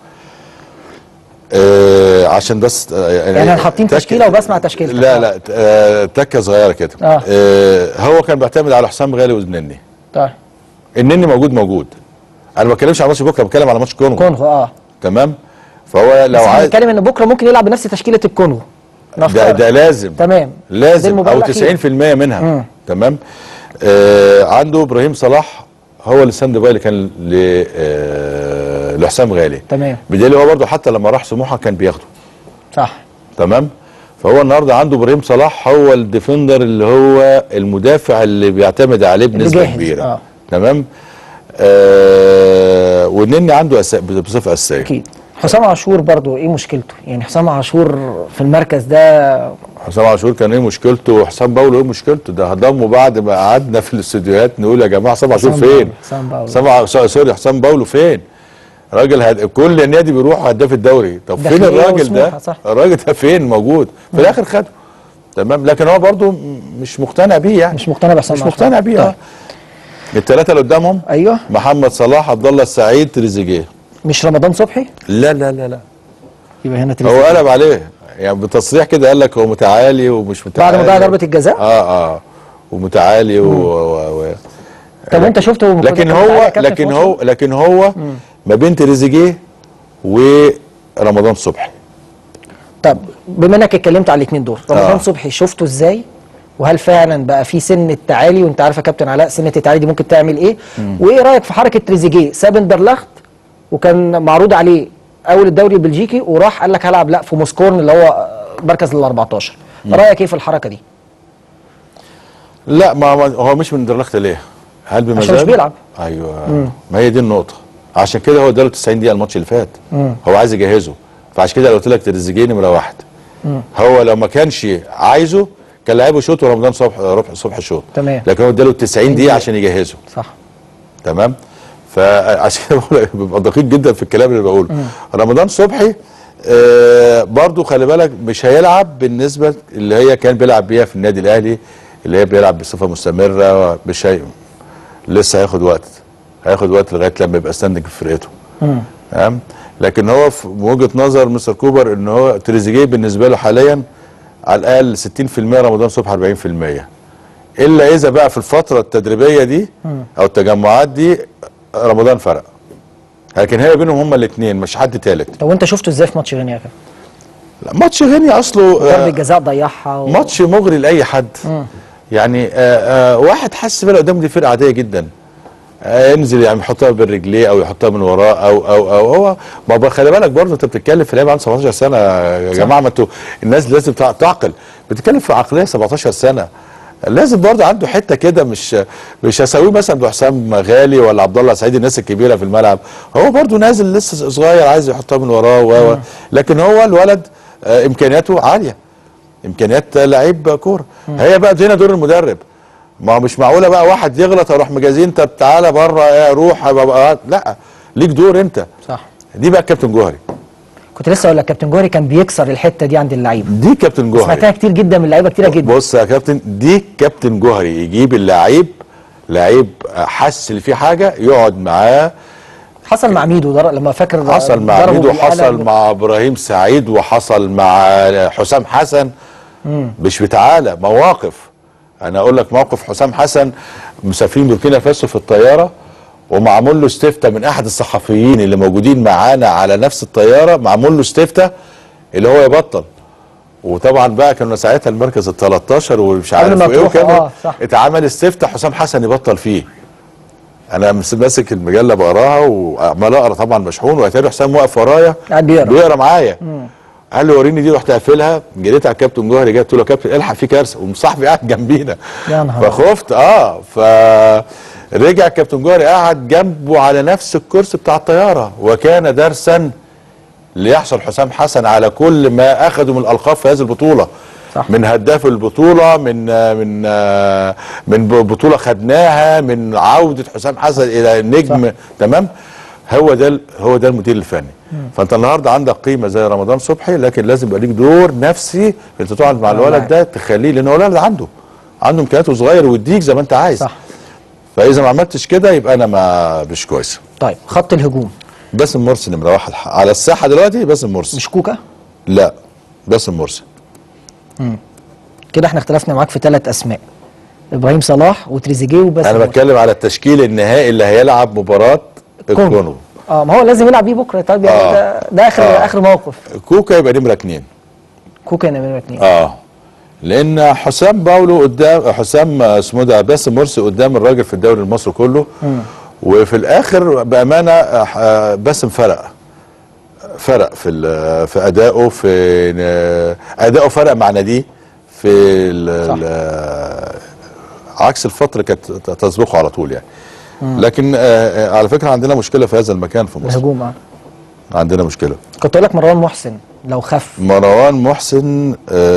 آه عشان بس آه يعني احنا حاطين تك- تشكيلة وبسمع تشكيلتك. لا لا آه تكه صغيره كده آه. آه هو كان بيعتمد على حسام غالي والنني طيب النني موجود موجود انا ما بتكلمش على ماتش بكره بتكلم على ماتش كونغو كونغو اه تمام فهو لو بس احنا عايز بنتكلم ان بكره ممكن يلعب بنفس تشكيله الكونغو ده, نفترض. ده لازم تمام دي لازم المبالغة او فيها. 90% منها مم. تمام آه عنده ابراهيم صلاح هو الستاند باي اللي كان ل آه لحسام غالي تمام. بدليل هو برضه حتى لما راح سموحه كان بياخده صح تمام فهو النهارده عنده ابراهيم صلاح هو الديفندر اللي هو المدافع اللي بيعتمد عليه بنسبه جاهز، كبيره آه. تمام آه والنني عنده أسا... بصفه اساسيه اكيد حسام عاشور برضو ايه مشكلته يعني حسام عاشور في المركز ده حسام عاشور كان ايه مشكلته وحسام باولو ايه مشكلته ده هضمه بعد ما قعدنا في الاستوديوهات نقول يا جماعه حسام عاشور حسام فين باولو، حسام باولو. حسام ع- سو- سوري حسام باولو فين راجل هد... كل النادي بيروح هداف الدوري طب فين داخلية الراجل وسموحة، ده صح. الراجل ده فين موجود في الاخر خده تمام لكن هو برضو م- مش مقتنع بيه يعني مش مقتنع بحسام مش عاشور. مقتنع بيه طيب. آه. الثلاثه اللي قدامهم ايوه محمد صلاح عبد الله السعيد تريزيجيه مش رمضان صبحي لا لا لا لا يبقى هنا هو تريزيجيه. قلب عليه يعني بتصريح كده قال لك هو متعالي ومش متعالي بعد ما ضيع ضربه الجزاء اه اه ومتعالي و... و... و... طب وانت شفته لكن كنت بتتابع يا هو كابتن لكن في هو ماتش؟ لكن هو ما بين تريزيجيه ورمضان صبحي طب بما انك اتكلمت على الاثنين دول رمضان آه. صبحي شفته ازاي وهل فعلا بقى في سن التعالي وانت عارف يا كابتن علاء سنه التعالي دي ممكن تعمل ايه وايه رايك في حركه تريزيجيه ساب اندرلخت وكان معروض عليه اول الدوري البلجيكي وراح قال لك هلعب لا في موسكورن اللي هو مركز ال 14 رايك ايه في الحركه دي لا ما ما- هو مش من درلخت ليه؟ هل بمزاجه؟ مش بيلعب. ايوه ما هي دي النقطه عشان كده هو اداله 90 دقيقه الماتش اللي فات هو عايز يجهزه فعشان كده قلت لك تريزيجيه نمره واحد هو لو ما كانش عايزه كان لعبه شوط ورمضان صبح ربح صبح شوط تمام. لكن هو اداله 90 دقيقه عشان يجهزه صح تمام فعشان كده بقول لك ببقى دقيق جدا في الكلام اللي بقوله رمضان صبحي آه برضو خلي بالك مش هيلعب بالنسبه اللي هي كان بيلعب بيها في النادي الاهلي اللي هي بيلعب بصفه مستمره مش هي لسه هياخد وقت هياخد وقت لغايه لما يبقى ستاندنج في فرقته تمام لكن هو في وجهه نظر مستر كوبر ان هو تريزيجيه بالنسبه له حاليا على الاقل 60% رمضان صبحي 40% الا اذا بقى في الفتره التدريبيه دي او التجمعات دي رمضان فرق لكن هي بينهم هما الاثنين مش حد ثالث طب وانت شفته ازاي في ماتش غينيا يا كابتن لا ماتش غني اصله ضربه آه جزاء ضيعها و... ماتش مغري لاي حد يعني آه آه واحد حس بقى قدام دي فرقه عاديه جدا آه ينزل يعني يحطها بالرجليه او يحطها من وراه او او او هو ما بقى خلي بالك برضه انت بتتكلم في لعيب عنده 17 سنه يا جماعه ما انتوا الناس لازم تع- تعقل بتتكلم في عقليه 17 سنه لازم برضه عنده حته كده مش مش هساويه مثلا بحسام غالي ولا عبد الله سعيد الناس الكبيره في الملعب هو برضه نازل لسه صغير عايز يحطها من وراه و و- لكن هو الولد آه امكانياته عاليه امكانيات لعيب كوره هي بقى هنا دور المدرب ما هو مش معقوله بقى واحد يغلط اروح مجازين انت تعالى بره ايه روح بقى لا ليك دور انت صح دي بقى كابتن جوهري كنت لسه اقول لك كابتن جوهري كان بيكسر الحته دي عند اللعيبه دي كابتن سمعتها جوهري كتير جدا من لعيبه كتيره جدا بص يا كابتن دي كابتن جوهري يجيب اللعيب لعيب حس اللي فيه حاجه يقعد معاه حصل مع ميدو در... لما فاكر حصل مع ضربه ميدو بالقلم حصل و- مع ابراهيم سعيد وحصل مع حسام حسن مش بتعالى مواقف انا اقول لك موقف حسام حسن مسافرين بوركينا فاسو في الطياره ومعمول له استفتاء من احد الصحفيين اللي موجودين معانا على نفس الطياره معمول له استفتاء اللي هو يبطل وطبعا بقى كنا ساعتها المركز ال 13 ومش قبل عارف ما ايه تروحوا، وكده آه، صح. اتعمل استفتاء حسام حسن يبطل فيه انا مس- ماسك المجله بقراها وعمال اقرا طبعا مشحون واتاري حسام واقف ورايا قاعد بيقرا. بيقرا معايا قال لي وريني دي رحت قافلها جريت على الكابتن جوهري جاي قلت له يا كابتن الحق في كارثه وصاحبي قاعد جنبينا يا نهار فخفت اه فرجع الكابتن جوهري قعد جنبه على نفس الكرسي بتاع الطياره وكان درسا ليحصل حسام حسن على كل ما اخذوا من الالقاب في هذه البطوله صح. من هداف البطوله من من من بطوله خدناها من عوده حسام حسن الى النجم صح. تمام هو ده ال- هو ده المدير الفني فانت النهارده عندك قيمه زي رمضان صبحي لكن لازم يبقى ليك دور نفسي انت تقعد مع الولد ده تخليه لان هو الولد عنده عنده امكانياته صغير ويديك زي ما انت عايز صح فاذا ما عملتش كده يبقى انا ما مش كويس طيب خط الهجوم باسم مرسي نمره واحد على الساحه دلوقتي باسم مرسي مش كوكا لا باسم مرسي كده احنا اختلفنا معاك في ثلاث اسماء ابراهيم صلاح وتريزيجيه وبس انا بتكلم على التشكيل النهائي اللي هيلعب مباراه الكونغو اه ما هو لازم يلعب بيه بكره طيب يعني آه. ده, ده اخر آه. اخر موقف كوكا يبقى نمره اتنين كوكا نمره اثنين اه لان حسام باولو قدام حسام اسمه ده باسم مرسي قدام الراجل في الدوري المصري كله وفي الاخر بامانه آه، باسم فرق فرق في ال- في ادائه في ن- اداؤه فرق مع ناديه في ال- صح. ال- عكس الفتره كانت تسبقه على طول يعني لكن آه، آه، على فكره عندنا مشكله في هذا المكان في مصر الهجوم اه عندنا مشكله كنت اقول لك مروان محسن لو خف مروان محسن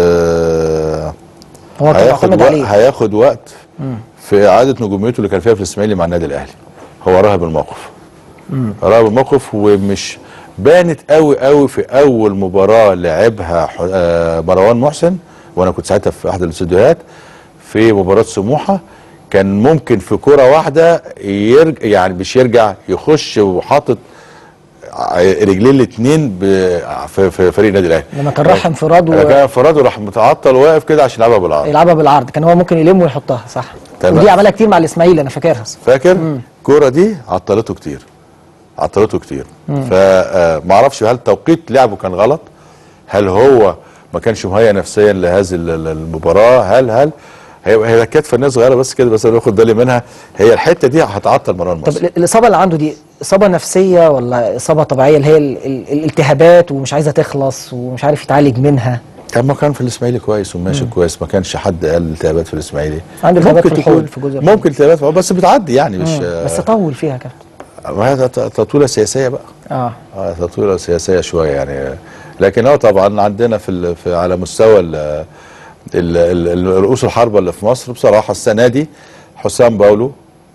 آه هو كان هياخد معتمد وقت عليه هياخد وقت في اعاده نجوميته اللي كان فيها في الاسماعيلي مع النادي الاهلي هو راهب الموقف راهب الموقف ومش بانت قوي قوي في اول مباراه لعبها ح- آه، مروان محسن وانا كنت ساعتها في احد الاستوديوهات في مباراه سموحه كان ممكن في كره واحده يرجع يعني مش يرجع يخش وحاطط ع- رجلين الاثنين في في فريق النادي الاهلي لما كان راح انفراد كان و... انفراد وراح متعطل واقف كده عشان يلعبها بالعرض يلعبها بالعرض كان هو ممكن يلم ويحطها صح تمام. ودي عملها كتير مع الاسماعيلي انا فاكرها فاكر الكوره دي عطلته كتير عطلته كتير فما اعرفش هل توقيت لعبه كان غلط هل هو ما كانش مهيئ نفسيا لهذه ال- ال- المباراه هل هل هي هي كانت فنيه صغيره بس كده بس انا باخد بالي منها هي الحته دي هتعطل مروان طب محسن ال- الاصابه اللي عنده دي اصابه نفسيه ولا اصابه طبيعيه اللي هي ال- ال- الالتهابات ومش عايزه تخلص ومش عارف يتعالج منها كان ما كان في الاسماعيلي كويس وماشي كويس ما كانش حد قال التهابات في الاسماعيلي عنده التهابات ممكن في الحوض تكون في جزر ممكن التهابات في- بس بتعدي يعني مش بس طول فيها كده ما هي تط- تطويله سياسيه بقى اه اه تطويره سياسيه شويه يعني لكن هو طبعا عندنا في, ال- في على مستوى ال ال ال رؤوس الحربه اللي في مصر بصراحه السنه دي حسام باولو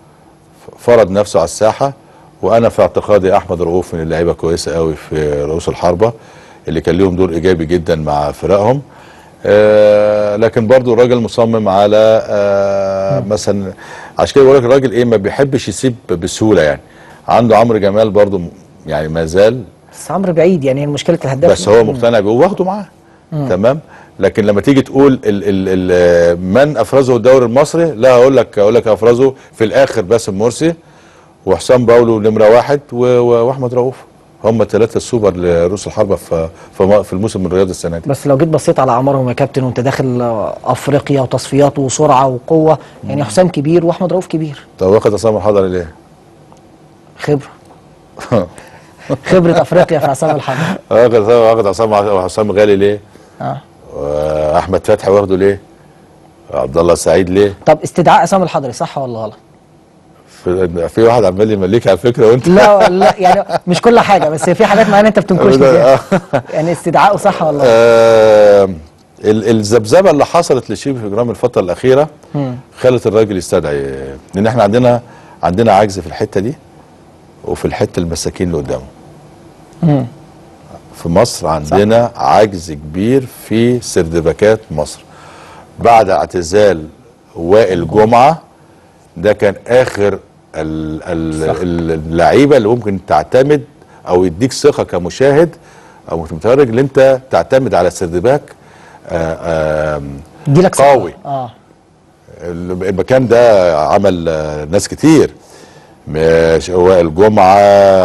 فرض نفسه على الساحه وانا في اعتقادي احمد رؤوف من اللعيبه كويسه قوي في رؤوس الحربه اللي كان ليهم دور ايجابي جدا مع فرقهم آه لكن برضو الراجل مصمم على آه مثلا عشان كده بقول لك الراجل ايه ما بيحبش يسيب بسهوله يعني عنده عمرو جمال برضو م- يعني ما زال بس عمرو بعيد يعني هي مشكله الهداف بس هو مقتنع بيه واخده معاه تمام لكن لما تيجي تقول ال ال ال من افرزه الدوري المصري لا هقول لك اقول لك افرزه في الاخر باسم مرسي وحسام باولو نمره واحد و- و- واحمد رؤوف هم الثلاثه السوبر لرؤوس الحربه في في م- في الموسم الرياضي السنه دي بس لو جيت بصيت على اعمارهم يا كابتن وانت داخل آه، افريقيا وتصفيات وسرعه وقوه يعني حسام كبير واحمد رؤوف كبير طب واخد عصام الحضري ليه؟ خبره خبره افريقيا في عصام الحضر واخد واخد عصام عصام غالي ليه؟ اه واحمد فتحي واخده ليه؟ عبد الله سعيد ليه؟ طب استدعاء عصام الحضري صح ولا غلط؟ في, في واحد عمال يمليك على فكره وانت لا لا يعني مش كل حاجه بس في حاجات معينه انت بتنكشني فيها آه. يعني استدعاءه صح ولا غلط؟ آه ال- الذبذبه اللي حصلت لشيبي في جرام الفتره الاخيره خلت الراجل يستدعي لان احنا عندنا عندنا عجز في الحته دي وفي الحته المساكين اللي قدامه مم. في مصر عندنا عجز كبير في سردباكات مصر بعد اعتزال وائل جمعه ده كان اخر ال- ال- اللعيبه اللي ممكن تعتمد او يديك ثقه كمشاهد او متفرج اللي انت تعتمد على سردباك آه، آم، يجيلك ثقة. قوي. اه المكان ده عمل آه، ناس كتير مش وائل جمعه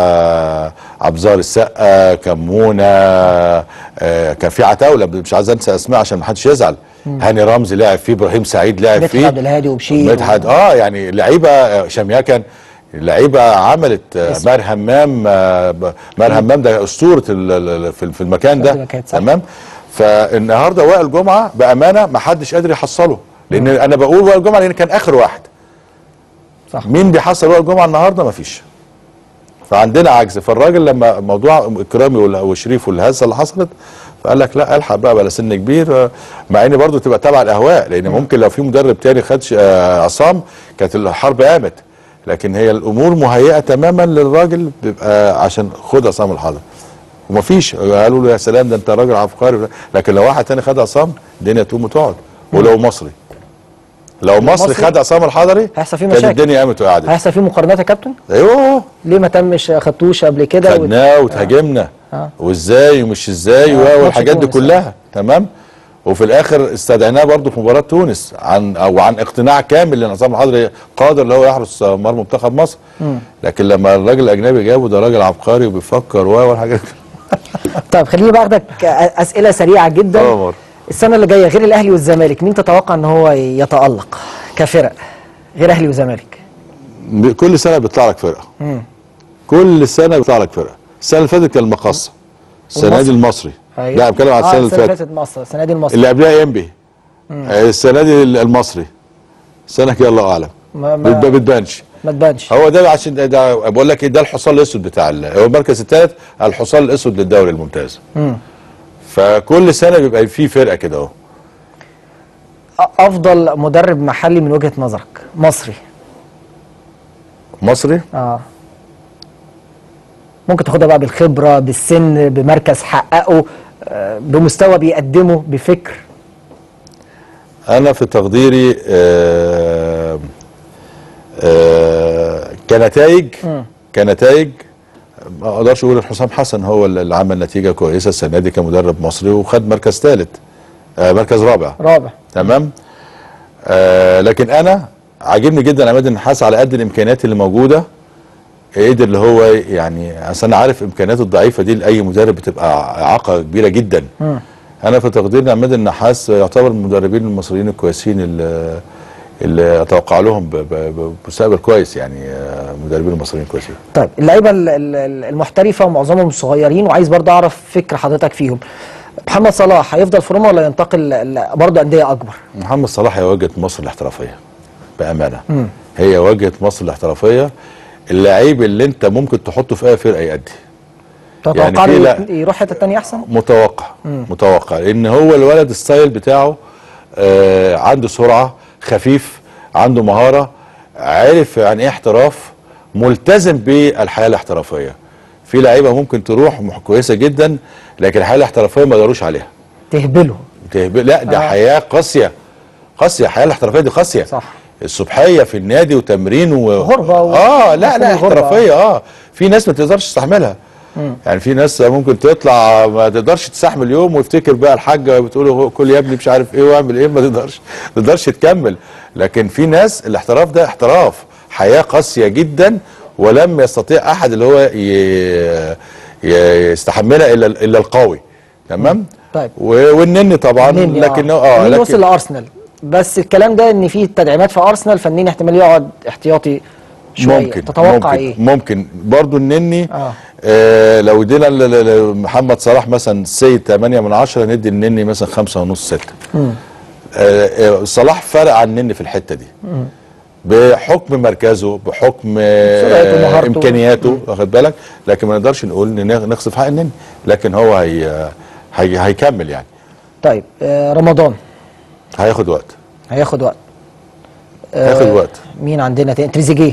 عبد الظاهر السقا كمونه آه، كان في عتاوله مش عايز انسى اسماء عشان ما حدش يزعل هاني رمزي لعب فيه ابراهيم سعيد لعب مدحت فيه عبد الهادي وبشير مدحت اه يعني لعيبه آه، شمياكن لعيبه عملت آه، اسم. ماهر همام آه، ب- ماهر همام ده اسطوره ال- ال- في في المكان في ده المكان، صح. تمام فالنهارده وائل جمعه بامانه ما حدش قادر يحصله لان انا بقول وائل جمعه لان كان اخر واحد صح مين بيحصل وائل جمعه النهارده ما فيش فعندنا عجز فالراجل لما موضوع اكرامي وال- وشريف والهزه اللي حصلت فقال لك لا الحق بقى بلا سن كبير آه، مع ان برضه تبقى تبع الاهواء لان ممكن لو في مدرب تاني خد ش- آه، عصام كانت الحرب قامت لكن هي الامور مهيئه تماما للراجل بيبقى عشان خد عصام الحضر ومفيش قالوا له يا سلام ده انت راجل عبقري لكن لو واحد تاني خد عصام الدنيا تقوم وتقعد ولو مصري لو مصري مصري خد عصام الحضري هيحصل فيه كانت مشاكل. الدنيا قامت وقعدت هيحصل فيه مقارنات يا كابتن ايوه ليه ما تمش خدتوش قبل كده وت- خدناه وتهاجمنا آه. وازاي ومش ازاي آه، و- ماتش والحاجات دي تونس. كلها تمام وفي الاخر استدعيناه برضه في مباراه تونس عن او عن اقتناع كامل ان عصام الحضري قادر اللي هو يحرس مرمى منتخب مصر لكن لما الراجل الاجنبي جابه ده راجل عبقري وبيفكر و والحاجات دي طيب خليني باخدك اسئله سريعه جدا اه مر. السنه اللي جايه غير الاهلي والزمالك مين تتوقع ان هو يتالق كفرق غير اهلي وزمالك كل سنه بيطلع لك فرقه كل سنه بيطلع لك فرقه السنه اللي فاتت كان المقصه السنه دي المصري لا بتكلم على السنه اللي فاتت مصر السنه دي المصري اللي قبلها انبي السنه دي المصري السنه كده الله اعلم ما- ما ما- بتبانش ما تبانش هو ده عشان ده, ده بقول لك ايه ده الحصان الاسود بتاع ال- هو المركز الثالث الحصان الاسود للدوري الممتاز فكل سنه بيبقى فيه فرقه كده اهو أ- افضل مدرب محلي من وجهه نظرك مصري مصري اه ممكن تاخدها بقى بالخبره بالسن بمركز حققه آه، بمستوى بيقدمه بفكر انا في تقديري آه آه كنتائج كنتائج ما اقدرش اقول ان حسام حسن هو اللي عمل نتيجه كويسه السنه دي كمدرب مصري وخد مركز ثالث آه مركز رابع رابع تمام آه لكن انا عاجبني جدا عماد النحاس على قد الامكانيات اللي موجوده قدر اللي هو يعني اصل انا عارف امكانياته الضعيفه دي لاي مدرب بتبقى اعاقه كبيره جدا انا في تقديري عماد النحاس يعتبر من المدربين المصريين الكويسين اللي اللي اتوقع لهم ب- ب- بمستقبل كويس يعني آه، مدربين المصريين كويسين طيب اللعيبه ال- ال- المحترفه ومعظمهم صغيرين وعايز برضه اعرف فكر حضرتك فيهم محمد صلاح هيفضل في روما ولا ينتقل ل- برضه انديه اكبر محمد صلاح هي واجهه مصر الاحترافيه بامانه هي واجهه مصر الاحترافيه اللعيب اللي انت ممكن تحطه في اي فرقه يأدي تتوقع يعني له في لا- يت- يروح حته ثانيه احسن متوقع متوقع لان هو الولد الستايل بتاعه آه عنده سرعه خفيف عنده مهاره عارف يعني ايه احتراف ملتزم بالحياه الاحترافيه في لعيبه ممكن تروح مح- كويسه جدا لكن الحياه الاحترافيه ما يقدروش عليها تهبله تهب- لا ده آه. حياه قاسيه قاسيه الحياه الاحترافيه دي قاسيه صح. الصبحيه في النادي وتمرين و... غربة و- اه لا مفهوم لا الغربة. احترافيه اه في ناس ما تقدرش تستحملها يعني في ناس ممكن تطلع ما تقدرش تستحمل يوم ويفتكر بقى الحاجه بتقول له كل يا ابني مش عارف ايه واعمل ايه ما تقدرش ما تقدرش تكمل لكن في ناس الاحتراف ده احتراف حياه قاسيه جدا ولم يستطيع احد اللي هو ي... ي- يستحملها الا الا القوي تمام طيب. و- والنني طبعا نني لكن اه, اه نني وصل لكن لارسنال بس الكلام ده ان في تدعيمات في ارسنال فالنني احتمال يقعد احتياطي شويه ممكن تتوقع ممكن ايه ممكن برضو النني آه. آه. آه لو ادينا ل- ل- لمحمد صلاح مثلا سي 8 من 10 ندي النني مثلا 5 ونص 6 آه آه صلاح فرق عن النني في الحته دي بحكم مركزه بحكم سرعته آه ومهارته. امكانياته واخد بالك لكن ما نقدرش نقول إن نغ- نخسف حق النني لكن هو هي هي هيكمل يعني طيب آه رمضان هياخد وقت هياخد وقت هياخد وقت مين عندنا تاني تريزيجيه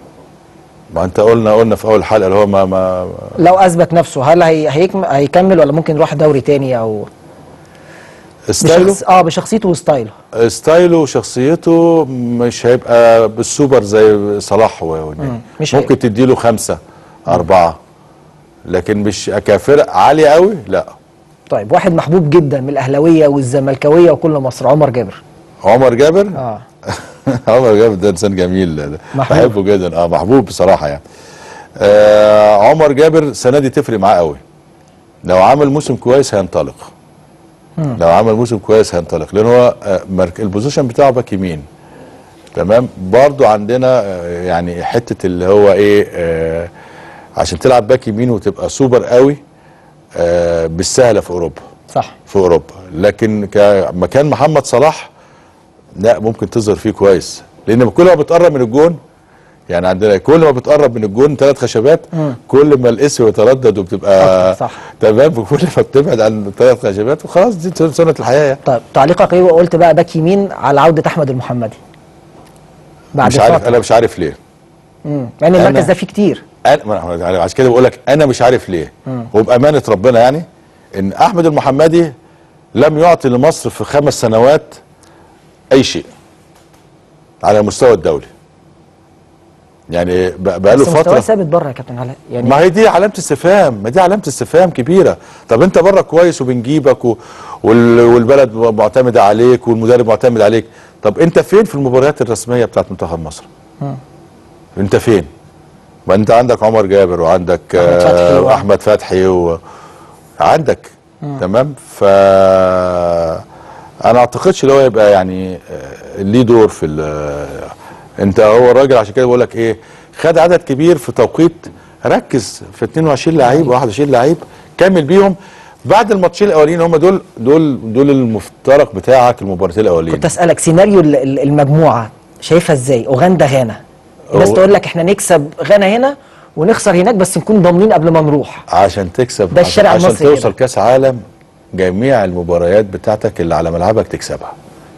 ما انت قلنا قلنا في اول حلقه اللي هو ما ما لو اثبت نفسه هل هي هيكم... هيكمل ولا ممكن يروح دوري تاني او ستايله بشخص... اه بشخصيته وستايله ستايله وشخصيته مش هيبقى بالسوبر زي صلاح والنني مش ممكن هيبقى. تديله خمسة أربعة لكن مش كفرق عالية قوي لا طيب واحد محبوب جدا من الاهلاويه والزملكاويه وكل مصر عمر جابر عمر جابر اه عمر جابر ده انسان جميل ده محبوب. بحبه جدا اه محبوب بصراحه يعني آه عمر جابر السنه دي تفرق معاه قوي لو عمل موسم كويس هينطلق لو عمل موسم كويس هينطلق لان هو آه مرك... البوزيشن بتاعه باك يمين تمام برضو عندنا آه يعني حته اللي هو ايه آه عشان تلعب باك يمين وتبقى سوبر قوي آه بالسهله في اوروبا صح في اوروبا لكن كمكان محمد صلاح لا ممكن تظهر فيه كويس لان كل ما بتقرب من الجون يعني عندنا كل ما بتقرب من الجون ثلاث خشبات كل ما الاسم يتردد وبتبقى صح، صح. تمام وكل ما بتبعد عن ثلاث خشبات وخلاص دي سنه الحياه يعني. طيب تعليقك ايه وقلت بقى باك يمين على عوده احمد المحمدي بعد مش عارف فترة. انا مش عارف ليه مم. يعني المركز أنا- ده فيه كتير انا ما أنا- عشان كده بقول لك انا مش عارف ليه وبامانه ربنا يعني ان احمد المحمدي لم يعطي لمصر في خمس سنوات اي شيء على المستوى الدولي يعني ب- بقاله بس مستواه فتره ثابت بره يا كابتن علاء يعني ما هي دي علامه استفهام ما دي علامه استفهام كبيره طب انت بره كويس وبنجيبك و... وال... والبلد معتمده عليك والمدرب معتمد عليك طب انت فين في المباريات الرسميه بتاعت منتخب مصر انت فين ما انت عندك عمر جابر وعندك أحمد فتحي آه، و- احمد فتحي و... عندك تمام ف انا اعتقدش ان هو يبقى يعني آه، ليه دور في ال- انت هو الراجل عشان كده بقول لك ايه خد عدد كبير في توقيت ركز في 22 لعيب و21 لعيب كمل بيهم بعد الماتشين الاولين هم دول دول دول المفترق بتاعك المباراتين الاولين كنت اسالك سيناريو ال- ال- المجموعه شايفها ازاي اوغندا غانا الناس هو- تقول لك احنا نكسب غانا هنا ونخسر هناك بس نكون ضامنين قبل ما نروح عشان تكسب ده الشارع عشان, عشان المصري توصل كده. كاس عالم جميع المباريات بتاعتك اللي على ملعبك تكسبها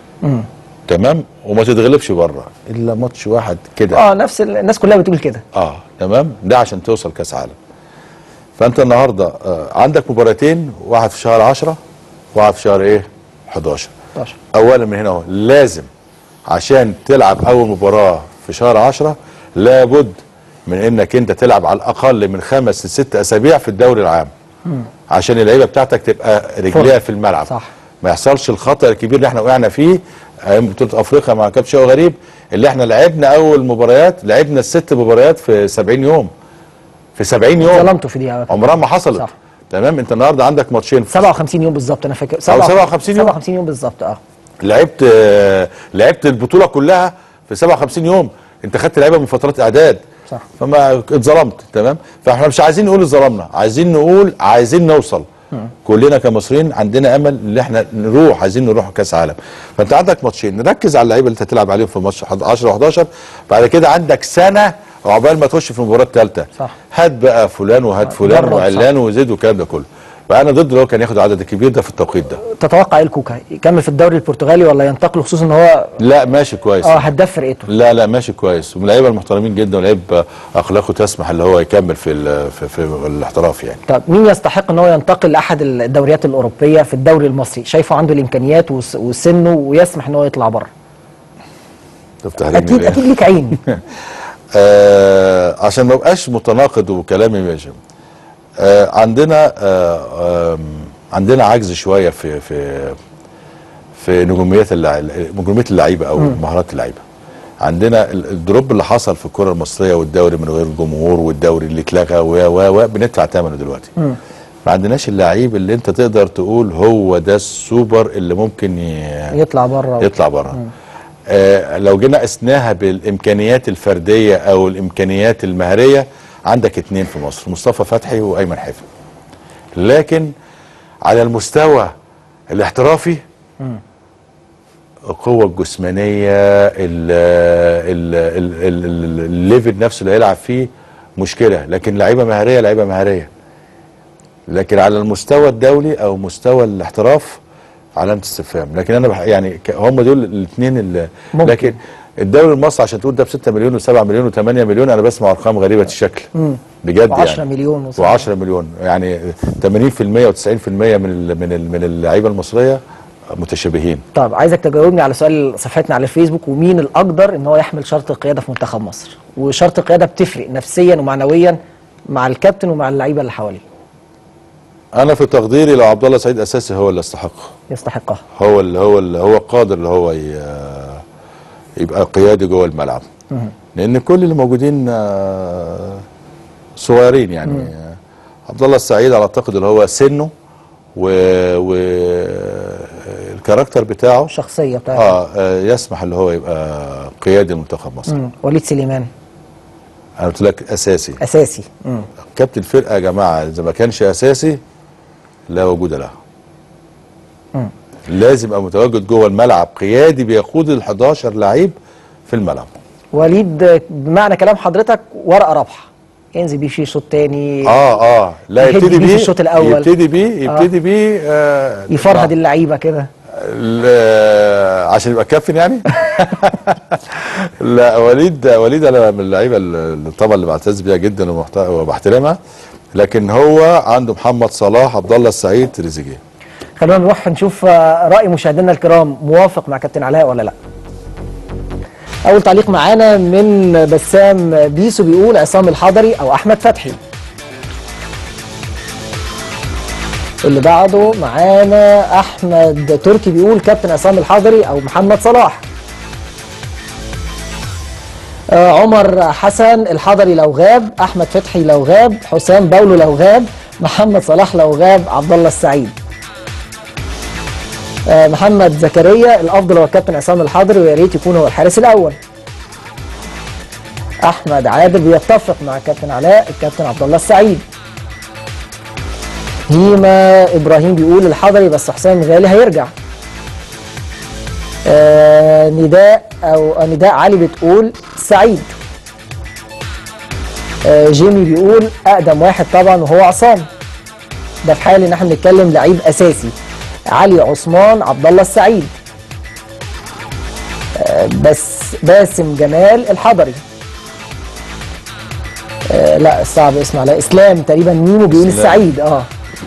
تمام وما تتغلبش بره الا ماتش واحد كده اه نفس ال- الناس كلها بتقول كده اه تمام ده عشان توصل كاس عالم فانت النهارده آه عندك مباراتين واحد في شهر 10 واحد في شهر ايه 11 11 اولا من هنا اهو لازم عشان تلعب اول مباراه في شهر 10 لابد من انك انت تلعب على الاقل من خمس لست اسابيع في الدوري العام عشان اللعيبه بتاعتك تبقى رجليها في الملعب صح. ما يحصلش الخطا الكبير اللي احنا وقعنا فيه ايام بطوله افريقيا مع كابتن شوقي غريب اللي احنا لعبنا اول مباريات لعبنا الست مباريات في 70 يوم في 70 يوم ظلمته في دي على فكرة. عمرها ما حصلت صح. تمام انت النهارده عندك ماتشين 57 يوم بالظبط انا فاكر 57 يوم. 57 يوم بالظبط اه لعبت آه، لعبت البطوله كلها في 57 يوم انت خدت لعيبه من فترات اعداد صح. فما اتظلمت تمام فاحنا مش عايزين نقول اتظلمنا عايزين نقول عايزين نوصل كلنا كمصريين عندنا امل ان احنا نروح عايزين نروح كاس عالم فانت عندك ماتشين نركز على اللعيبه اللي انت هتلعب عليهم في ماتش 10 و11 بعد كده عندك سنه عقبال ما تخش في المباراه الثالثه صح. هات بقى فلان وهات فلان جرب، وعلان وزيد والكلام ده كله فانا ضد اللي هو كان ياخد العدد الكبير ده في التوقيت ده تتوقع ايه الكوكا يكمل في الدوري البرتغالي ولا ينتقل خصوصا ان هو لا ماشي كويس اه هداف فرقته لا لا ماشي كويس ومن اللعيبه المحترمين جدا ولعيب اخلاقه تسمح اللي هو يكمل في ال- في, في الاحتراف يعني طب مين يستحق ان هو ينتقل لاحد الدوريات الاوروبيه في الدوري المصري شايفه عنده الامكانيات وس- وسنه ويسمح ان هو يطلع بره تفتح لي اكيد من- اكيد ليك عين آه عشان ما ابقاش متناقض وكلامي ماشي آه عندنا آه آم، عندنا عجز شويه في في في نجوميات اللع- نجوميه اللعيبه او مهارات اللعيبه عندنا ال- الدروب اللي حصل في الكره المصريه والدوري من غير جمهور والدوري اللي اتلغى و و و بندفع ثمنه دلوقتي ما عندناش اللعيب اللي انت تقدر تقول هو ده السوبر اللي ممكن ي... يطلع بره يطلع بره آه لو جينا قسناها بالامكانيات الفرديه او الامكانيات المهريه عندك اتنين في مصر مصطفى فتحي وايمن حفني لكن على المستوى الاحترافي القوة الجسمانية ال- ال- ال- ال- ال- الليفل نفسه اللي هيلعب فيه مشكلة لكن لعيبة مهارية لعيبة مهارية لكن على المستوى الدولي او مستوى الاحتراف علامة استفهام لكن انا بح يعني ك- هم دول الاثنين اللي ممكن. لكن الدوري المصري عشان تقول ده ب 6 مليون و7 مليون و8 مليون انا بسمع ارقام غريبة الشكل بجد و10 يعني مليون وصل. و10 مليون يعني 80% و90% من ال من ال من اللعيبه المصريه متشابهين طب عايزك تجاوبني على سؤال صفحتنا على الفيسبوك ومين الاقدر ان هو يحمل شرط القياده في منتخب مصر وشرط القياده بتفرق نفسيا ومعنويا مع الكابتن ومع اللعيبه اللي حواليه انا في تقديري لو عبد الله سعيد اساسي هو اللي يستحق يستحقها هو اللي هو اللي هو قادر اللي هو ي- يبقى قيادي جوه الملعب لان كل اللي موجودين آه، صغيرين يعني آه، عبد الله السعيد على اعتقد اللي هو سنه و, و الكاركتر بتاعه الشخصيه بتاعته اه آه، يسمح اللي هو يبقى قيادي منتخب مصر مم. وليد سليمان انا قلت لك اساسي اساسي مم. كابتن الفرقه يا جماعه اذا ما كانش اساسي لا وجود له مم. لازم يبقى متواجد جوه الملعب قيادي بيقود ال 11 لعيب في الملعب وليد بمعنى كلام حضرتك ورقه رابحه ينزل بيه في شوط تاني اه اه لا يهد يبتدي بيه في بيه الشوط الأول. يبتدي بيه يبتدي بيه آه يفرهد اللعيبه كده ل- عشان يبقى كابتن يعني لا وليد وليد انا من اللعيبه اللي طبعا اللي بعتز بيها جدا ومحت- وبحترمها لكن هو عنده محمد صلاح عبد الله السعيد تريزيجيه خلونا نروح نشوف آه، راي مشاهدينا الكرام موافق مع كابتن علاء ولا لا اول تعليق معانا من بسام بيسو بيقول عصام الحضري او احمد فتحي اللي بعده معانا احمد تركي بيقول كابتن عصام الحضري او محمد صلاح آه، عمر حسن الحضري لو غاب احمد فتحي لو غاب حسام باولو لو غاب محمد صلاح لو غاب عبد الله السعيد آه، محمد زكريا الافضل هو الكابتن عصام الحضري ويا ريت يكون هو الحارس الاول احمد عادل بيتفق مع الكابتن علاء الكابتن عبد الله السعيد هيما ابراهيم بيقول الحضري بس حسام غالي هيرجع آه نداء او آه، نداء علي بتقول سعيد آه جيمي بيقول اقدم واحد طبعا وهو عصام ده في حال ان احنا بنتكلم لعيب اساسي علي عثمان عبد الله السعيد آه بس باسم جمال الحضري آه لا صعب اسم على اسلام تقريبا ميمو بيقول إسلام. السعيد اه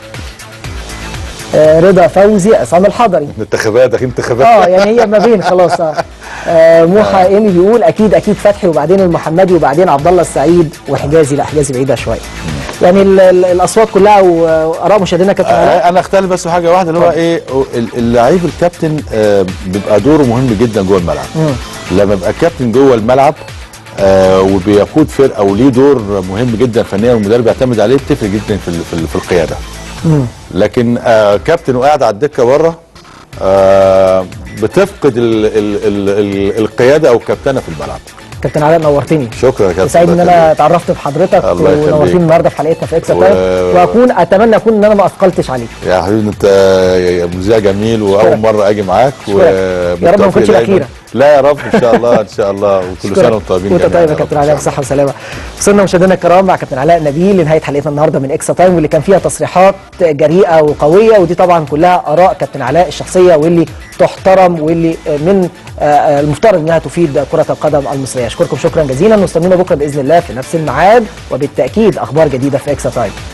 آه، رضا فوزي عصام الحضري انتخابات داخل انتخابات اه يعني هي ما بين خلاص اه آه، موحى ايمي بيقول اكيد اكيد فتحي وبعدين المحمدي وبعدين عبد الله السعيد وحجازي لا حجازي بعيده شويه يعني ال- ال- الاصوات كلها و- واراء مشاهدينا كابتن علاء آه، انا اختلف بس في حاجه واحده اللي هو ايه ال- اللعيب الكابتن آه، بيبقى دوره مهم جدا جوه الملعب لما يبقى كابتن جوه الملعب آه وبيقود فرقه وليه دور مهم جدا فنيا والمدرب بيعتمد عليه بتفرق جدا في ال- في, ال- في القياده لكن آه كابتن وقاعد على الدكه بره آه بتفقد ال ال ال ال القياده او الكابتنه في الملعب كابتن علاء نورتني شكرا يا كابتن سعيد ان الله انا يخليك. اتعرفت بحضرتك الله يخليك. ونورتني النهارده في حلقتنا في اكسا و- تايم واكون اتمنى اكون ان انا ما اثقلتش عليك يا حبيبي انت مذيع جميل واول أشكرك. مره اجي معاك أشكرك. يا رب ما وبالتوفيق تكونش دايماً. الأخيرة. لا يا رب ان شاء الله ان شاء الله وكل سنه وانتم طيبين وانت جميعاً طيب يا رب كابتن إن علاء شاء بصحه وسلامه وصلنا مشاهدينا الكرام مع كابتن علاء نبيل لنهايه حلقتنا النهارده من اكسا تايم واللي كان فيها تصريحات جريئه وقويه ودي طبعا كلها اراء كابتن علاء الشخصيه واللي تحترم واللي من آه، آه، المفترض انها تفيد كره القدم المصريه اشكركم شكرا جزيلا واستنونا بكره باذن الله في نفس الميعاد وبالتاكيد اخبار جديده في اكسا تايم